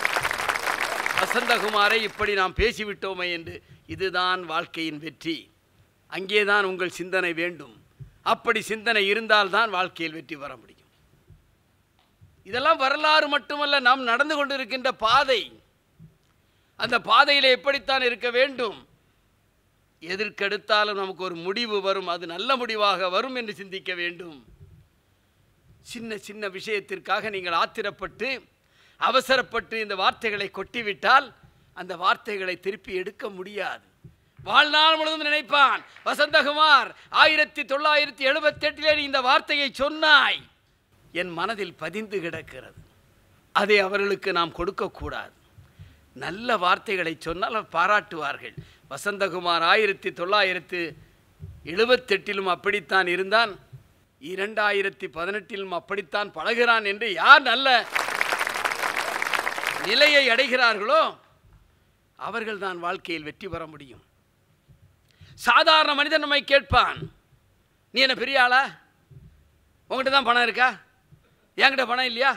A: வசந்தகுமாரை இப்படி நாம் பேசிவிட்டோமே என்று இதுதான் வாழ்க்கையின் வெற்றி அங்கேதான் உங்கள் சிந்தனை வேண்டும் அப்படி சிந்தனை இருந்தால்தான் வாழ்க்கையில் வெற்றி பெற முடியும் இதெல்லாம் வரலாறு மட்டுமல்ல நாம் நடந்து கொண்டிருக்கின்ற பாதை அந்த பாதையிலே எப்படித்தான் இருக்க வேண்டும் எதற்கெடுத்தாலும் நமக்கு ஒரு முடிவு வரும் அது நல்ல முடிவாக வரும் என்று சிந்திக்க வேண்டும் சின்ன சின்ன விஷயத்திற்காக நீங்கள் ஆத்திரப்பட்டு அவசரப்பட்டு இந்த வார்த்தைகளை கொட்டிவிட்டால் அந்த வார்த்தைகளை திருப்பி எடுக்க முடியாது வாழ்நாள் முழுவதும் நினைப்பான் வசந்தகுமார் ஆயிரத்தி தொள்ளாயிரத்தி எழுபத்தி எட்டிலே நீ இந்த வார்த்தையை சொன்னாய் என் மனதில் பதிந்து கிடக்கிறது அதை அவர்களுக்கு நாம் கொடுக்கக்கூடாது நல்ல வார்த்தைகளை சொன்னால் அவர் பாராட்டுவார்கள் வசந்தகுமார் ஆயிரத்தி தொள்ளாயிரத்து எழுபத்தெட்டிலும் அப்படித்தான் இருந்தான் இரண்டாயிரத்தி பதினெட்டிலும் அப்படித்தான் பழகிறான் என்று யார் நல்ல நிலையை அடைகிறார்களோ அவர்கள்தான் வாழ்க்கையில் வெற்றி பெற முடியும் சாதாரண மனிதன் நம்மை கேட்பான் நீ என்ன பெரிய ஆளா உங்ககிட்ட தான் பணம் இருக்கா என்கிட்ட பணம் இல்லையா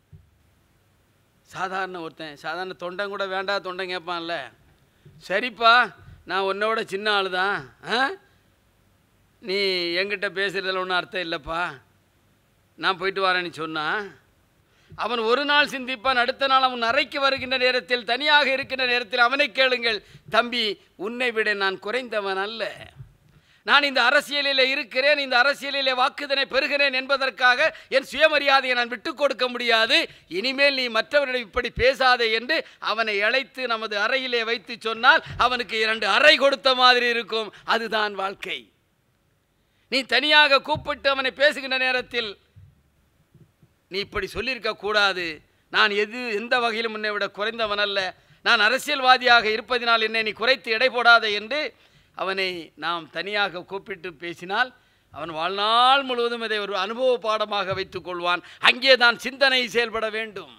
A: சாதாரண ஒருத்தன் சாதாரண தொண்டன் கூட வேண்டாம் தொண்டன் கேட்பான்ல சரிப்பா நான் உன்னோட சின்ன ஆள் தான் ஆ நீ என்கிட்ட பேசுகிறதுல ஒன்றும் அர்த்தம் இல்லைப்பா நான் போயிட்டு வரேன்னு சொன்னா அவன் ஒரு நாள் சிந்திப்பான் அடுத்த நாள் அவன் அறைக்கு வருகின்ற நேரத்தில் தனியாக இருக்கின்ற நேரத்தில் அவனை கேளுங்கள் தம்பி உன்னை விட நான் குறைந்தவன் அல்ல நான் இந்த அரசியலிலே இருக்கிறேன் இந்த அரசியலிலே வாக்குதனை பெறுகிறேன் என்பதற்காக என் சுயமரியாதையை நான் விட்டுக் கொடுக்க முடியாது இனிமேல் நீ மற்றவரிடம் இப்படி பேசாதே என்று அவனை அழைத்து நமது அறையிலே வைத்து சொன்னால் அவனுக்கு இரண்டு அறை கொடுத்த மாதிரி இருக்கும் அதுதான் வாழ்க்கை நீ தனியாக கூப்பிட்டு அவனை பேசுகின்ற நேரத்தில் நீ இப்படி சொல்லியிருக்க கூடாது நான் எது எந்த வகையிலும் உன்னை விட குறைந்தவன் அல்ல நான் அரசியல்வாதியாக இருப்பதினால் என்னை நீ குறைத்து எடை போடாதே என்று அவனை நாம் தனியாக கூப்பிட்டு பேசினால் அவன் வாழ்நாள் முழுவதும் இதை ஒரு அனுபவ பாடமாக வைத்துக் கொள்வான் அங்கே தான் சிந்தனை செயல்பட வேண்டும்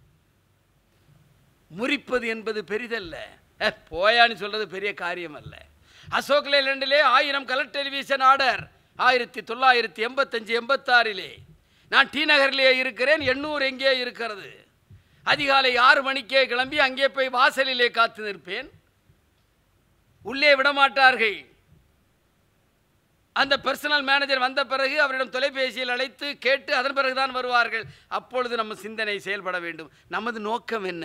A: முறிப்பது என்பது பெரிதல்ல அஹ், போயான்னு சொல்றது பெரிய காரியம் அல்ல அசோக் லேலண்டிலே ஆயிரம் கலர் டெலிவிஷன் ஆர்டர் ஆயிரத்தி தொள்ளாயிரத்தி எண்பத்தஞ்சு எண்பத்தாறிலே நான் டி நகரிலே இருக்கிறேன் எண்ணூர் எங்கே இருக்கிறது அதிகாலை ஆறு மணிக்கே கிளம்பி அங்கே போய் வாசலிலே காத்து நிற்பேன் உள்ளே விடமாட்டார்கள் அந்த பர்சனல் மேனேஜர் வந்த பிறகு அவரிடம் தொலைபேசியில் அழைத்து கேட்டு அதன் பிறகுதான் வருவார்கள் அப்பொழுது நம்ம சிந்தனை செயல்பட வேண்டும் நமது நோக்கம் என்ன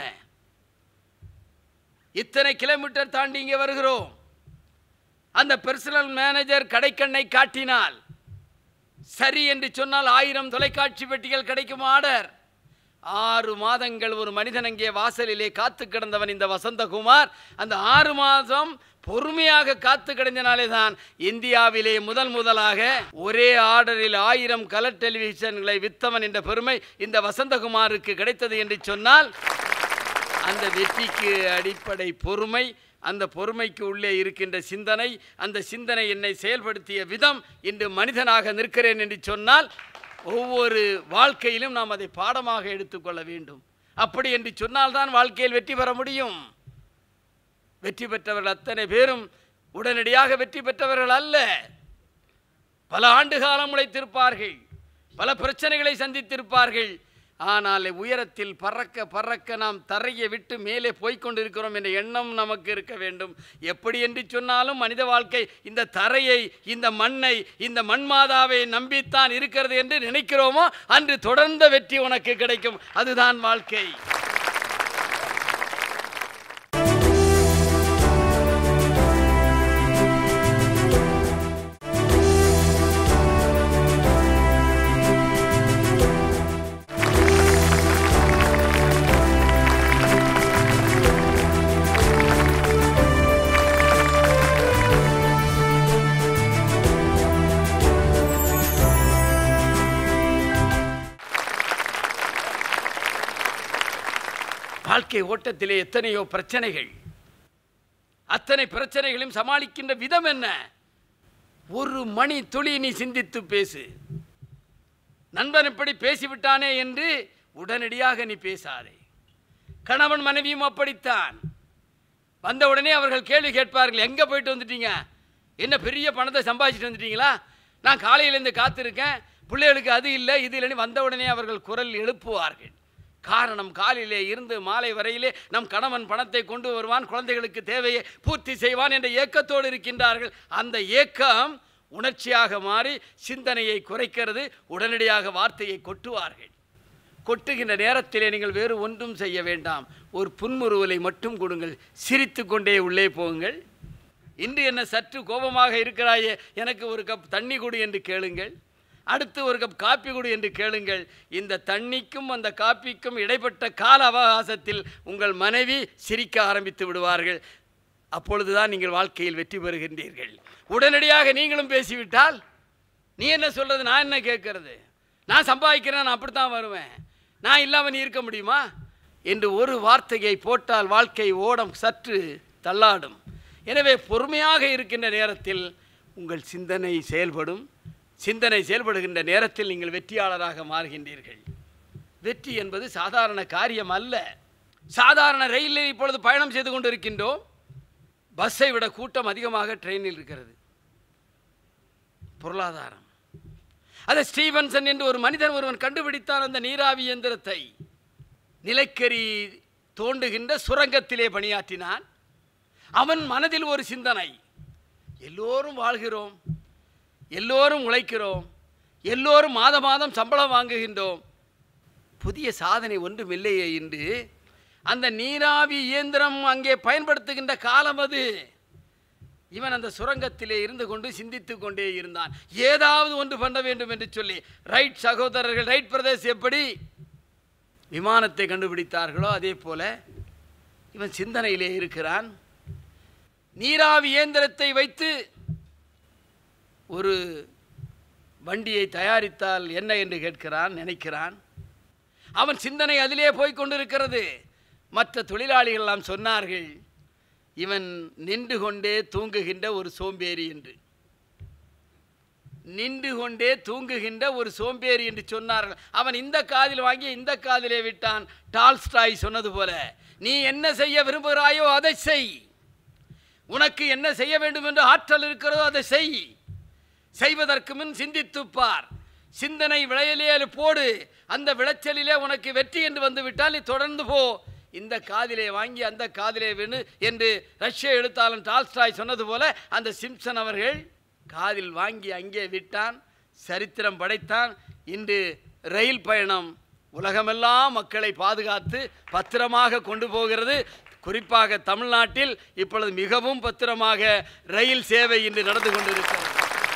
A: இத்தனை கிலோமீட்டர் தாண்டி இங்கே வருகிறோம் அந்த பர்சனல் மேனேஜர் கடைக்கண்ணை காட்டினால் சரி என்று சொன்னால் ஆயிரம் தொலைக்காட்சி பெட்டிகள் கிடைக்கும் ஆர்டர் ஆறு மாதங்கள் ஒரு மனிதன் அங்கே வாசலிலே காத்து கிடந்தவன் இந்த வசந்தகுமார் அந்த ஆறு மாதம் பொறுமையாக காத்து கிடந்தனாலே தான் இந்தியாவிலே முதல் முதலாக ஒரே ஆர்டரில் ஆயிரம் கலர் டெலிவிஷன்களை வித்தவன் என்ற பெருமை இந்த வசந்தகுமாருக்கு கிடைத்தது என்று சொன்னால் அந்த வெற்றிக்கு அடிப்படை பொறுமை அந்த பொறுமைக்கு உள்ளே இருக்கின்ற சிந்தனை அந்த சிந்தனை என்னை செயல்படுத்திய விதம் இன்று மனிதனாக நிற்கிறேன் என்று சொன்னால் ஒவ்வொரு வாழ்க்கையிலும் நாம் அதை பாடமாக எடுத்துக்கொள்ள வேண்டும் அப்படி என்று சொன்னால்தான் வாழ்க்கையில் வெற்றி பெற முடியும் வெற்றி பெற்றவர்கள் அத்தனை பேரும் உடனடியாக வெற்றி பெற்றவர்கள் அல்ல பல ஆண்டு காலம் உழைத்திருப்பார்கள் பல பிரச்சனைகளை சந்தித்திருப்பார்கள் ஆனால் உயரத்தில் பறக்க பறக்க நாம் தரையை விட்டு மேலே போய்க் கொண்டிருக்கிறோம் என்ற எண்ணம் நமக்கு இருக்க வேண்டும் எப்படி என்று சொன்னாலும் மனித வாழ்க்கை இந்த தரையை இந்த மண்ணை இந்த மண்மாதாவை நம்பித்தான் இருக்கிறது என்று நினைக்கிறோமோ அன்று தொடர்ந்த வெற்றி உனக்கு கிடைக்கும் அதுதான் வாழ்க்கை வாழ்க்கை ஓட்டத்திலே எத்தனையோ பிரச்சனைகள் அத்தனை பிரச்சனைகளையும் சமாளிக்கின்ற விதம் என்ன ஒரு மணி துளி நீ சிந்தித்து பேசு நண்பன் இப்படி பேசிவிட்டானே என்று உடனடியாக நீ பேசாதே கணவன் மனைவியும் அப்படித்தான் வந்த உடனே அவர்கள் கேள்வி கேட்பார்கள் எங்கே போயிட்டு வந்துட்டீங்க என்ன பெரிய பணத்தை சம்பாதிச்சிட்டு வந்துட்டீங்களா நான் காலையிலேருந்து காத்திருக்கேன் பிள்ளைகளுக்கு அது இல்லை இது இல்லைன்னு வந்த உடனே அவர்கள் குரல் எழுப்புவார்கள் காரணம் காலையிலே இருந்து மாலை வரையிலே நம் கணவன் பணத்தை கொண்டு வருவான் குழந்தைகளுக்கு தேவையை பூர்த்தி செய்வான் என்ற ஏக்கத்தோடு இருக்கின்றார்கள் அந்த ஏக்கம் உணர்ச்சியாக மாறி சிந்தனையை குறைக்கிறது உடனடியாக வார்த்தையை கொட்டுவார்கள் கொட்டுகின்ற நேரத்திலே நீங்கள் வேறு ஒன்றும் செய்ய வேண்டாம் ஒரு புன்முறுவலை மட்டும் கொடுங்கள் சிரித்து கொண்டே உள்ளே போங்கள் இன்று என்ன சற்று கோபமாக இருக்கிறாயே எனக்கு ஒரு கப் தண்ணி கொடு என்று கேளுங்கள் அடுத்து ஒரு கப் காப்பி கொடு என்று கேளுங்கள் இந்த தண்ணிக்கும் அந்த காப்பிக்கும் இடைப்பட்ட கால அவகாசத்தில் உங்கள் மனைவி சிரிக்க ஆரம்பித்து விடுவார்கள் அப்பொழுதுதான் நீங்கள் வாழ்க்கையில் வெற்றி பெறுகின்றீர்கள் உடனடியாக நீங்களும் பேசிவிட்டால் நீ என்ன சொல்றது நான் என்ன கேட்கறது நான் சம்பாதிக்கிறேன் நான் அப்படித்தான் வருவேன் நான் இல்லாமல் நீ இருக்க முடியுமா என்று ஒரு வார்த்தையை போட்டால் வாழ்க்கை ஓடம் சற்று தள்ளாடும் எனவே பொறுமையாக இருக்கின்ற நேரத்தில் உங்கள் சிந்தனை செயல்படும் சிந்தனை செயல்படுகின்ற நேரத்தில் நீங்கள் வெற்றியாளராக மாறுகின்றீர்கள் வெற்றி என்பது சாதாரண காரியம் அல்ல சாதாரண ரயிலில் இப்பொழுது பயணம் செய்து கொண்டிருக்கின்றோம் பஸ்ஸை விட கூட்டம் அதிகமாக ட்ரெயினில் இருக்கிறது பொருளாதாரம் அதை ஸ்டீவன்சன் என்று ஒரு மனிதன் ஒருவன் கண்டுபிடித்தான் அந்த நீராவி இயந்திரத்தை நிலக்கரி தோண்டுகின்ற சுரங்கத்திலே பணியாற்றினான் அவன் மனதில் ஒரு சிந்தனை எல்லோரும் வாழ்கிறோம் எல்லோரும் உழைக்கிறோம் எல்லோரும் மாத மாதம் சம்பளம் வாங்குகின்றோம் புதிய சாதனை ஒன்றும் இல்லையே என்று அந்த நீராவி இயந்திரம் அங்கே பயன்படுத்துகின்ற காலம் அது இவன் அந்த சுரங்கத்திலே இருந்து கொண்டு சிந்தித்து கொண்டே இருந்தான் ஏதாவது ஒன்று பண்ண வேண்டும் என்று சொல்லி ரைட் சகோதரர்கள் ரைட் பிரதேஷ் எப்படி விமானத்தை கண்டுபிடித்தார்களோ அதே போல இவன் சிந்தனையிலே இருக்கிறான் நீராவி இயந்திரத்தை வைத்து ஒரு வண்டியை தயாரித்தால் என்ன என்று கேட்கிறான் நினைக்கிறான் அவன் சிந்தனை அதிலே போய்க் கொண்டிருக்கிறது மற்ற தொழிலாளிகள் எல்லாம் சொன்னார்கள் இவன் நின்று கொண்டே தூங்குகின்ற ஒரு சோம்பேறி என்று நின்று கொண்டே தூங்குகின்ற ஒரு சோம்பேறி என்று சொன்னார்கள் அவன் இந்த காதில் வாங்கி இந்த காதிலே விட்டான் டால்ஸ்டாய் சொன்னது போல நீ என்ன செய்ய விரும்புகிறாயோ அதை செய் உனக்கு என்ன செய்ய வேண்டும் என்று ஆற்றல் இருக்கிறதோ அதை செய் செய்வதற்கு முன் சிந்தித்துப் பார் சிந்தனை விளையலே போடு அந்த விளைச்சலிலே உனக்கு வெற்றி என்று வந்து விட்டால் நீ தொடர்ந்து போ இந்த காதிலே வாங்கி அந்த காதிலே வேணு என்று ரஷ்ய எழுத்தாளன் டால்ஸ்டாய் சொன்னது போல அந்த சிம்சன் அவர்கள் காதில் வாங்கி அங்கே விட்டான் சரித்திரம் படைத்தான் இன்று ரயில் பயணம் உலகமெல்லாம் மக்களை பாதுகாத்து பத்திரமாக கொண்டு போகிறது குறிப்பாக தமிழ்நாட்டில் இப்பொழுது மிகவும் பத்திரமாக ரயில் சேவை இன்று நடந்து கொண்டிருக்கிறது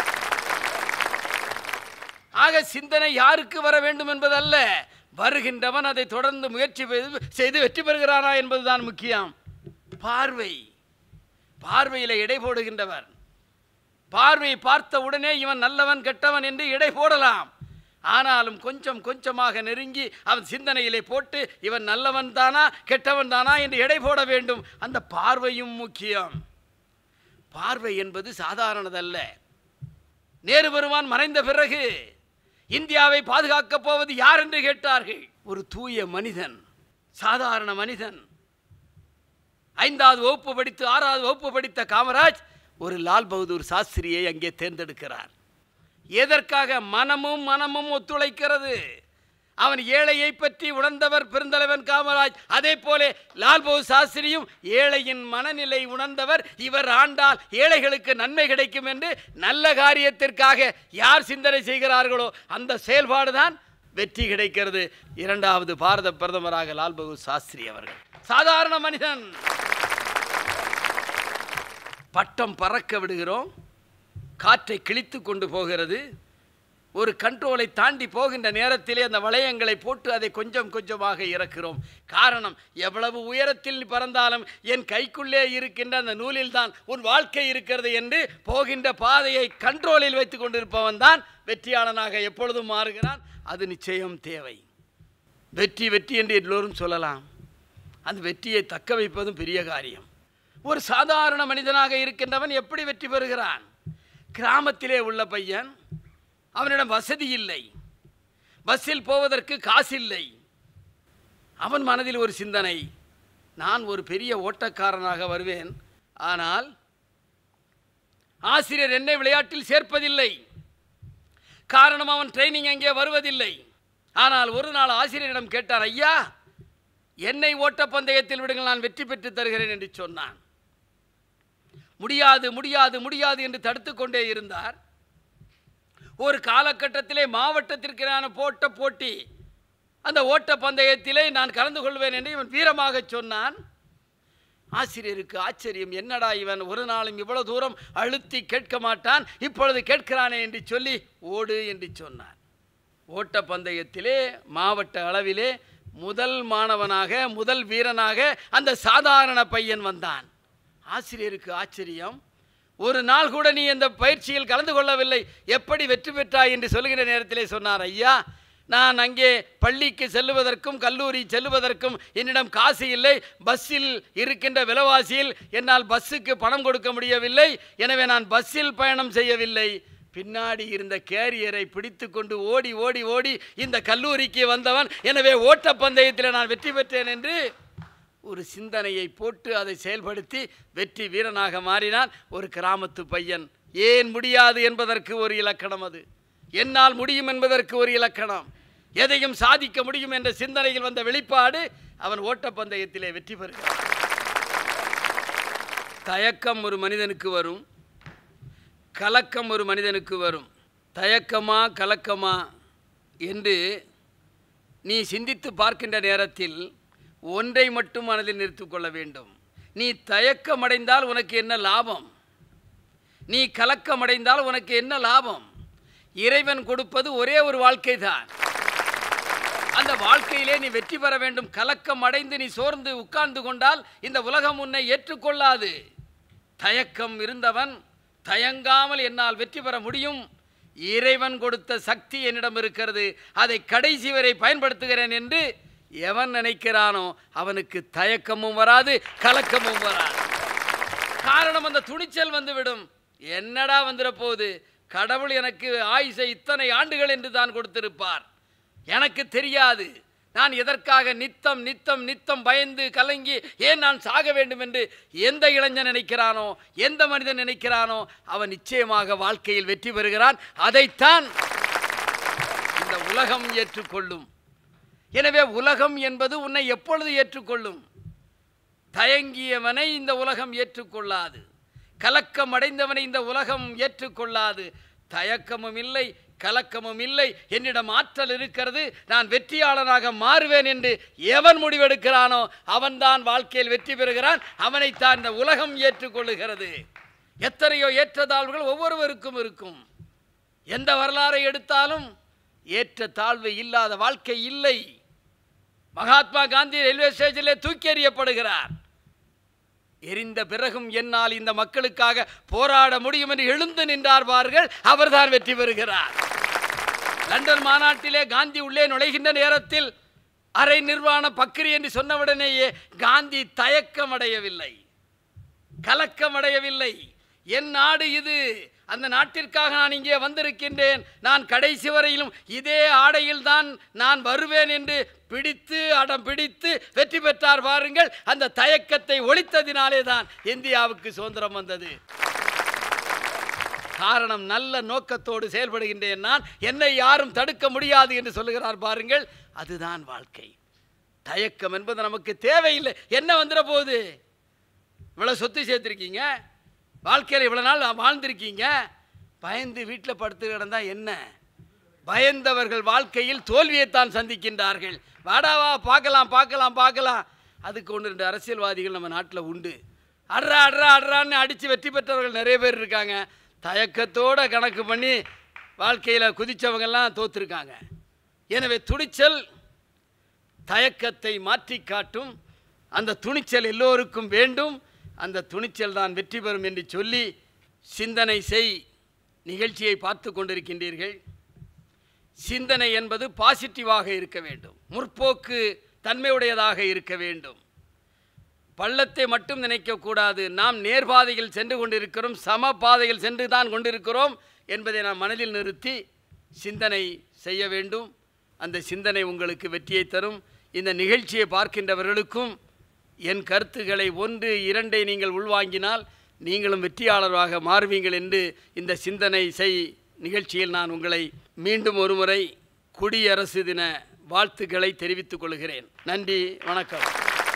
A: ஆக சிந்தனை யாருக்கு வர வேண்டும் என்பதல்ல வருகின்றவன் அதை தொடர்ந்து முயற்சி செய்து- செய்து வெற்றி பெறுகிறானா என்பதுதான் முக்கியம் பார்வை பார்வையில் எடை போடுகின்றவர் பார்வையை பார்த்த உடனே இவன் நல்லவன் கெட்டவன் என்று எடை போடலாம் ஆனாலும் கொஞ்சம் கொஞ்சமாக நெருங்கி அவன் சிந்தனையிலே போட்டு இவன் நல்லவன் தானா கெட்டவன் தானா என்று எடை போட வேண்டும் அந்த பார்வையும் முக்கியம் பார்வை என்பது சாதாரணதல்ல நேரு பெருமான் மறைந்த பிறகு இந்தியாவை பாதுகாக்கப் போவது யார் என்று கேட்டார்கள் ஒரு தூய மனிதன் சாதாரண மனிதன் ஐந்தாவது வகுப்பு படித்து ஆறாவது வகுப்பு படித்த காமராஜ் ஒரு லால் பகதூர் சாஸ்திரியை அங்கே தேர்ந்தெடுக்கிறார் எதற்காக மனமும் மனமும் ஒத்துழைக்கிறது அவன் ஏழையை பற்றி உணர்ந்தவர் பெருந்தலைவன் காமராஜ் அதே போல லால் பகதூர் சாஸ்திரியும் ஏழையின் மனநிலை உணர்ந்தவர் இவர் ஆண்டால் ஏழைகளுக்கு நன்மை கிடைக்கும் என்று நல்ல காரியத்திற்காக யார் சிந்தனை செய்கிறார்களோ அந்த செயல்பாடுதான் வெற்றி கிடைக்கிறது இரண்டாவது பாரத பிரதமராக லால் பகதூர் சாஸ்திரி அவர்கள் சாதாரண மனிதன் பட்டம் பறக்க விடுகிறோம் காற்றை கிழித்து கொண்டு போகிறது ஒரு கண்ட்ரோலை தாண்டி போகின்ற நேரத்திலே அந்த வளையங்களை போட்டு அதை கொஞ்சம் கொஞ்சமாக இறக்கிறோம் காரணம் எவ்வளவு உயரத்தில் பறந்தாலும் என் கைக்குள்ளே இருக்கின்ற அந்த நூலில்தான் உன் வாழ்க்கை இருக்கிறது என்று போகின்ற பாதையை கண்ட்ரோலில் வைத்து கொண்டிருப்பவன் தான் வெற்றியாளனாக எப்பொழுதும் மாறுகிறான் அது நிச்சயம் தேவை வெற்றி வெற்றி என்று எல்லோரும் சொல்லலாம் அந்த வெற்றியை தக்க வைப்பதும் பெரிய காரியம் ஒரு சாதாரண மனிதனாக இருக்கின்றவன் எப்படி வெற்றி பெறுகிறான் கிராமத்திலே உள்ள பையன் அவனிடம் வசதி இல்லை பஸ்ஸில் போவதற்கு காசில்லை அவன் மனதில் ஒரு சிந்தனை நான் ஒரு பெரிய ஓட்டக்காரனாக வருவேன் ஆனால் ஆசிரியர் என்னை விளையாட்டில் சேர்ப்பதில்லை காரணம் அவன் ட்ரைனிங் அங்கே வருவதில்லை ஆனால் ஒரு நாள் ஆசிரியரிடம் கேட்டார் ஐயா என்னை ஓட்டப்பந்தயத்தில் விடுங்கள் நான் வெற்றி பெற்று தருகிறேன் என்று சொன்னான் முடியாது முடியாது முடியாது என்று தடுத்து கொண்டே இருந்தார் ஒரு காலகட்டத்திலே மாவட்டத்திற்கான போட்ட போட்டி அந்த ஓட்ட பந்தயத்திலே நான் கலந்து கொள்வேன் என்று இவன் வீரமாக சொன்னான் ஆசிரியருக்கு ஆச்சரியம் என்னடா இவன் ஒரு நாளும் இவ்வளவு தூரம் அழுத்தி கேட்க மாட்டான் இப்பொழுது கேட்கிறானே என்று சொல்லி ஓடு என்று சொன்னான் ஓட்ட பந்தயத்திலே மாவட்ட அளவிலே முதல் மாணவனாக முதல் வீரனாக அந்த சாதாரண பையன் வந்தான் ஆசிரியருக்கு ஆச்சரியம் ஒரு நாள் கூட நீ இந்த பயிற்சியில் கலந்து கொள்ளவில்லை எப்படி வெற்றி பெற்றாய் என்று சொல்லுகிற நேரத்திலே சொன்னார் ஐயா நான் அங்கே பள்ளிக்கு செல்லுவதற்கும் கல்லூரி செல்லுவதற்கும் என்னிடம் காசு இல்லை பஸ்ஸில் இருக்கின்ற விலைவாசியில் என்னால் பஸ்ஸுக்கு பணம் கொடுக்க முடியவில்லை எனவே நான் பஸ்ஸில் பயணம் செய்யவில்லை பின்னாடி இருந்த கேரியரை பிடித்து கொண்டு ஓடி ஓடி ஓடி இந்த கல்லூரிக்கு வந்தவன் எனவே ஓட்டப்பந்தயத்தில் நான் வெற்றி பெற்றேன் என்று ஒரு சிந்தனையை போட்டு அதை செயல்படுத்தி வெற்றி வீரனாக மாறினான் ஒரு கிராமத்து பையன் ஏன் முடியாது என்பதற்கு ஒரு இலக்கணம் அது என்னால் முடியும் என்பதற்கு ஒரு இலக்கணம் எதையும் சாதிக்க முடியும் என்ற சிந்தனையில் வந்த வெளிப்பாடு அவன் ஓட்டப்பந்தயத்திலே வெற்றி பெறுகிறான் தயக்கம் ஒரு மனிதனுக்கு வரும் கலக்கம் ஒரு மனிதனுக்கு வரும் தயக்கமா கலக்கமா என்று நீ சிந்தித்து பார்க்கின்ற நேரத்தில் ஒன்றை மட்டும் மனதில் நிறுத்திக் கொள்ள வேண்டும் நீ தயக்கமடைந்தால் உனக்கு என்ன லாபம் நீ கலக்கமடைந்தால் உனக்கு என்ன லாபம் இறைவன் கொடுப்பது ஒரே ஒரு வாழ்க்கை தான் அந்த வாழ்க்கையிலே நீ வெற்றி பெற வேண்டும் கலக்கம் அடைந்து நீ சோர்ந்து உட்கார்ந்து கொண்டால் இந்த உலகம் உன்னை ஏற்றுக்கொள்ளாது தயக்கம் இருந்தவன் தயங்காமல் என்னால் வெற்றி பெற முடியும் இறைவன் கொடுத்த சக்தி என்னிடம் இருக்கிறது அதை கடைசி வரை பயன்படுத்துகிறேன் என்று எவன் நினைக்கிறானோ அவனுக்கு தயக்கமும் வராது கலக்கமும் வராது காரணம் அந்த துணிச்சல் வந்துவிடும் என்னடா வந்துட போகுது கடவுள் எனக்கு ஆயுசை இத்தனை ஆண்டுகள் என்று தான் கொடுத்திருப்பார் எனக்கு தெரியாது நான் எதற்காக நித்தம் நித்தம் நித்தம் பயந்து கலங்கி ஏன் நான் சாக வேண்டும் என்று எந்த இளைஞன் நினைக்கிறானோ எந்த மனிதன் நினைக்கிறானோ அவன் நிச்சயமாக வாழ்க்கையில் வெற்றி பெறுகிறான் அதைத்தான் இந்த உலகம் ஏற்றுக்கொள்ளும் எனவே உலகம் என்பது உன்னை எப்பொழுது ஏற்றுக்கொள்ளும் தயங்கியவனை இந்த உலகம் ஏற்றுக்கொள்ளாது கலக்கம் அடைந்தவனை இந்த உலகம் ஏற்றுக்கொள்ளாது தயக்கமும் இல்லை கலக்கமும் இல்லை என்னிடம் ஆற்றல் இருக்கிறது நான் வெற்றியாளனாக மாறுவேன் என்று எவன் முடிவெடுக்கிறானோ அவன்தான் வாழ்க்கையில் வெற்றி பெறுகிறான் அவனைத்தான் இந்த உலகம் ஏற்றுக்கொள்ளுகிறது எத்தனையோ ஏற்றத்தாழ்வுகள் ஒவ்வொருவருக்கும் இருக்கும் எந்த வரலாறை எடுத்தாலும் ஏற்ற தாழ்வு இல்லாத வாழ்க்கை இல்லை மகாத்மா காந்தி ரயில்வே ஸ்டேஷனிலே தூக்கி எறியப்படுகிறார் எரிந்த பிறகும் என்னால் இந்த மக்களுக்காக போராட முடியும் என்று எழுந்து நின்றார்வார்கள் அவர்தான் வெற்றி பெறுகிறார் லண்டன் மாநாட்டிலே காந்தி உள்ளே நுழைகின்ற நேரத்தில் அரை நிர்வாண பக்கிரி என்று சொன்னவுடனேயே காந்தி தயக்கமடையவில்லை கலக்கமடையவில்லை என் நாடு இது அந்த நாட்டிற்காக நான் இங்கே வந்திருக்கின்றேன் நான் கடைசி வரையிலும் இதே ஆடையில் தான் நான் வருவேன் என்று பிடித்து அடம் பிடித்து வெற்றி பெற்றார் பாருங்கள் அந்த தயக்கத்தை ஒழித்ததினாலே தான் இந்தியாவுக்கு சுதந்திரம் வந்தது காரணம் நல்ல நோக்கத்தோடு செயல்படுகின்றேன் நான் என்னை யாரும் தடுக்க முடியாது என்று சொல்லுகிறார் பாருங்கள் அதுதான் வாழ்க்கை தயக்கம் என்பது நமக்கு தேவையில்லை என்ன வந்துட போகுது இவ்வளோ சொத்து சேர்த்துருக்கீங்க வாழ்க்கையில் இவ்வளோ நாள் வாழ்ந்திருக்கீங்க பயந்து வீட்டில் படுத்து கிடந்தா என்ன பயந்தவர்கள் வாழ்க்கையில் தோல்வியைத்தான் சந்திக்கின்றார்கள் வாடாவா பார்க்கலாம் பார்க்கலாம் பார்க்கலாம் அதுக்கு ஒன்று ரெண்டு அரசியல்வாதிகள் நம்ம நாட்டில் உண்டு அட்ரா அட்ரா அட்ரான்னு அடித்து வெற்றி பெற்றவர்கள் நிறைய பேர் இருக்காங்க தயக்கத்தோட கணக்கு பண்ணி வாழ்க்கையில் குதித்தவங்கெல்லாம் தோத்துருக்காங்க எனவே துணிச்சல் தயக்கத்தை மாற்றி காட்டும் அந்த துணிச்சல் எல்லோருக்கும் வேண்டும் அந்த துணிச்சல் தான் வெற்றி பெறும் என்று சொல்லி சிந்தனை செய் நிகழ்ச்சியை பார்த்து கொண்டிருக்கின்றீர்கள் சிந்தனை என்பது பாசிட்டிவாக இருக்க வேண்டும் முற்போக்கு தன்மையுடையதாக இருக்க வேண்டும் பள்ளத்தை மட்டும் நினைக்கக்கூடாது நாம் நேர்பாதையில் சென்று கொண்டிருக்கிறோம் சம பாதையில் சென்று தான் கொண்டிருக்கிறோம் என்பதை நாம் மனதில் நிறுத்தி சிந்தனை செய்ய வேண்டும் அந்த சிந்தனை உங்களுக்கு வெற்றியை தரும் இந்த நிகழ்ச்சியை பார்க்கின்றவர்களுக்கும் என் கருத்துக்களை ஒன்று இரண்டை நீங்கள் உள்வாங்கினால் நீங்களும் வெற்றியாளராக மாறுவீங்கள் என்று இந்த சிந்தனை செய் நிகழ்ச்சியில் நான் உங்களை மீண்டும் ஒருமுறை குடியரசு தின வாழ்த்துக்களை தெரிவித்துக் கொள்கிறேன் நன்றி வணக்கம்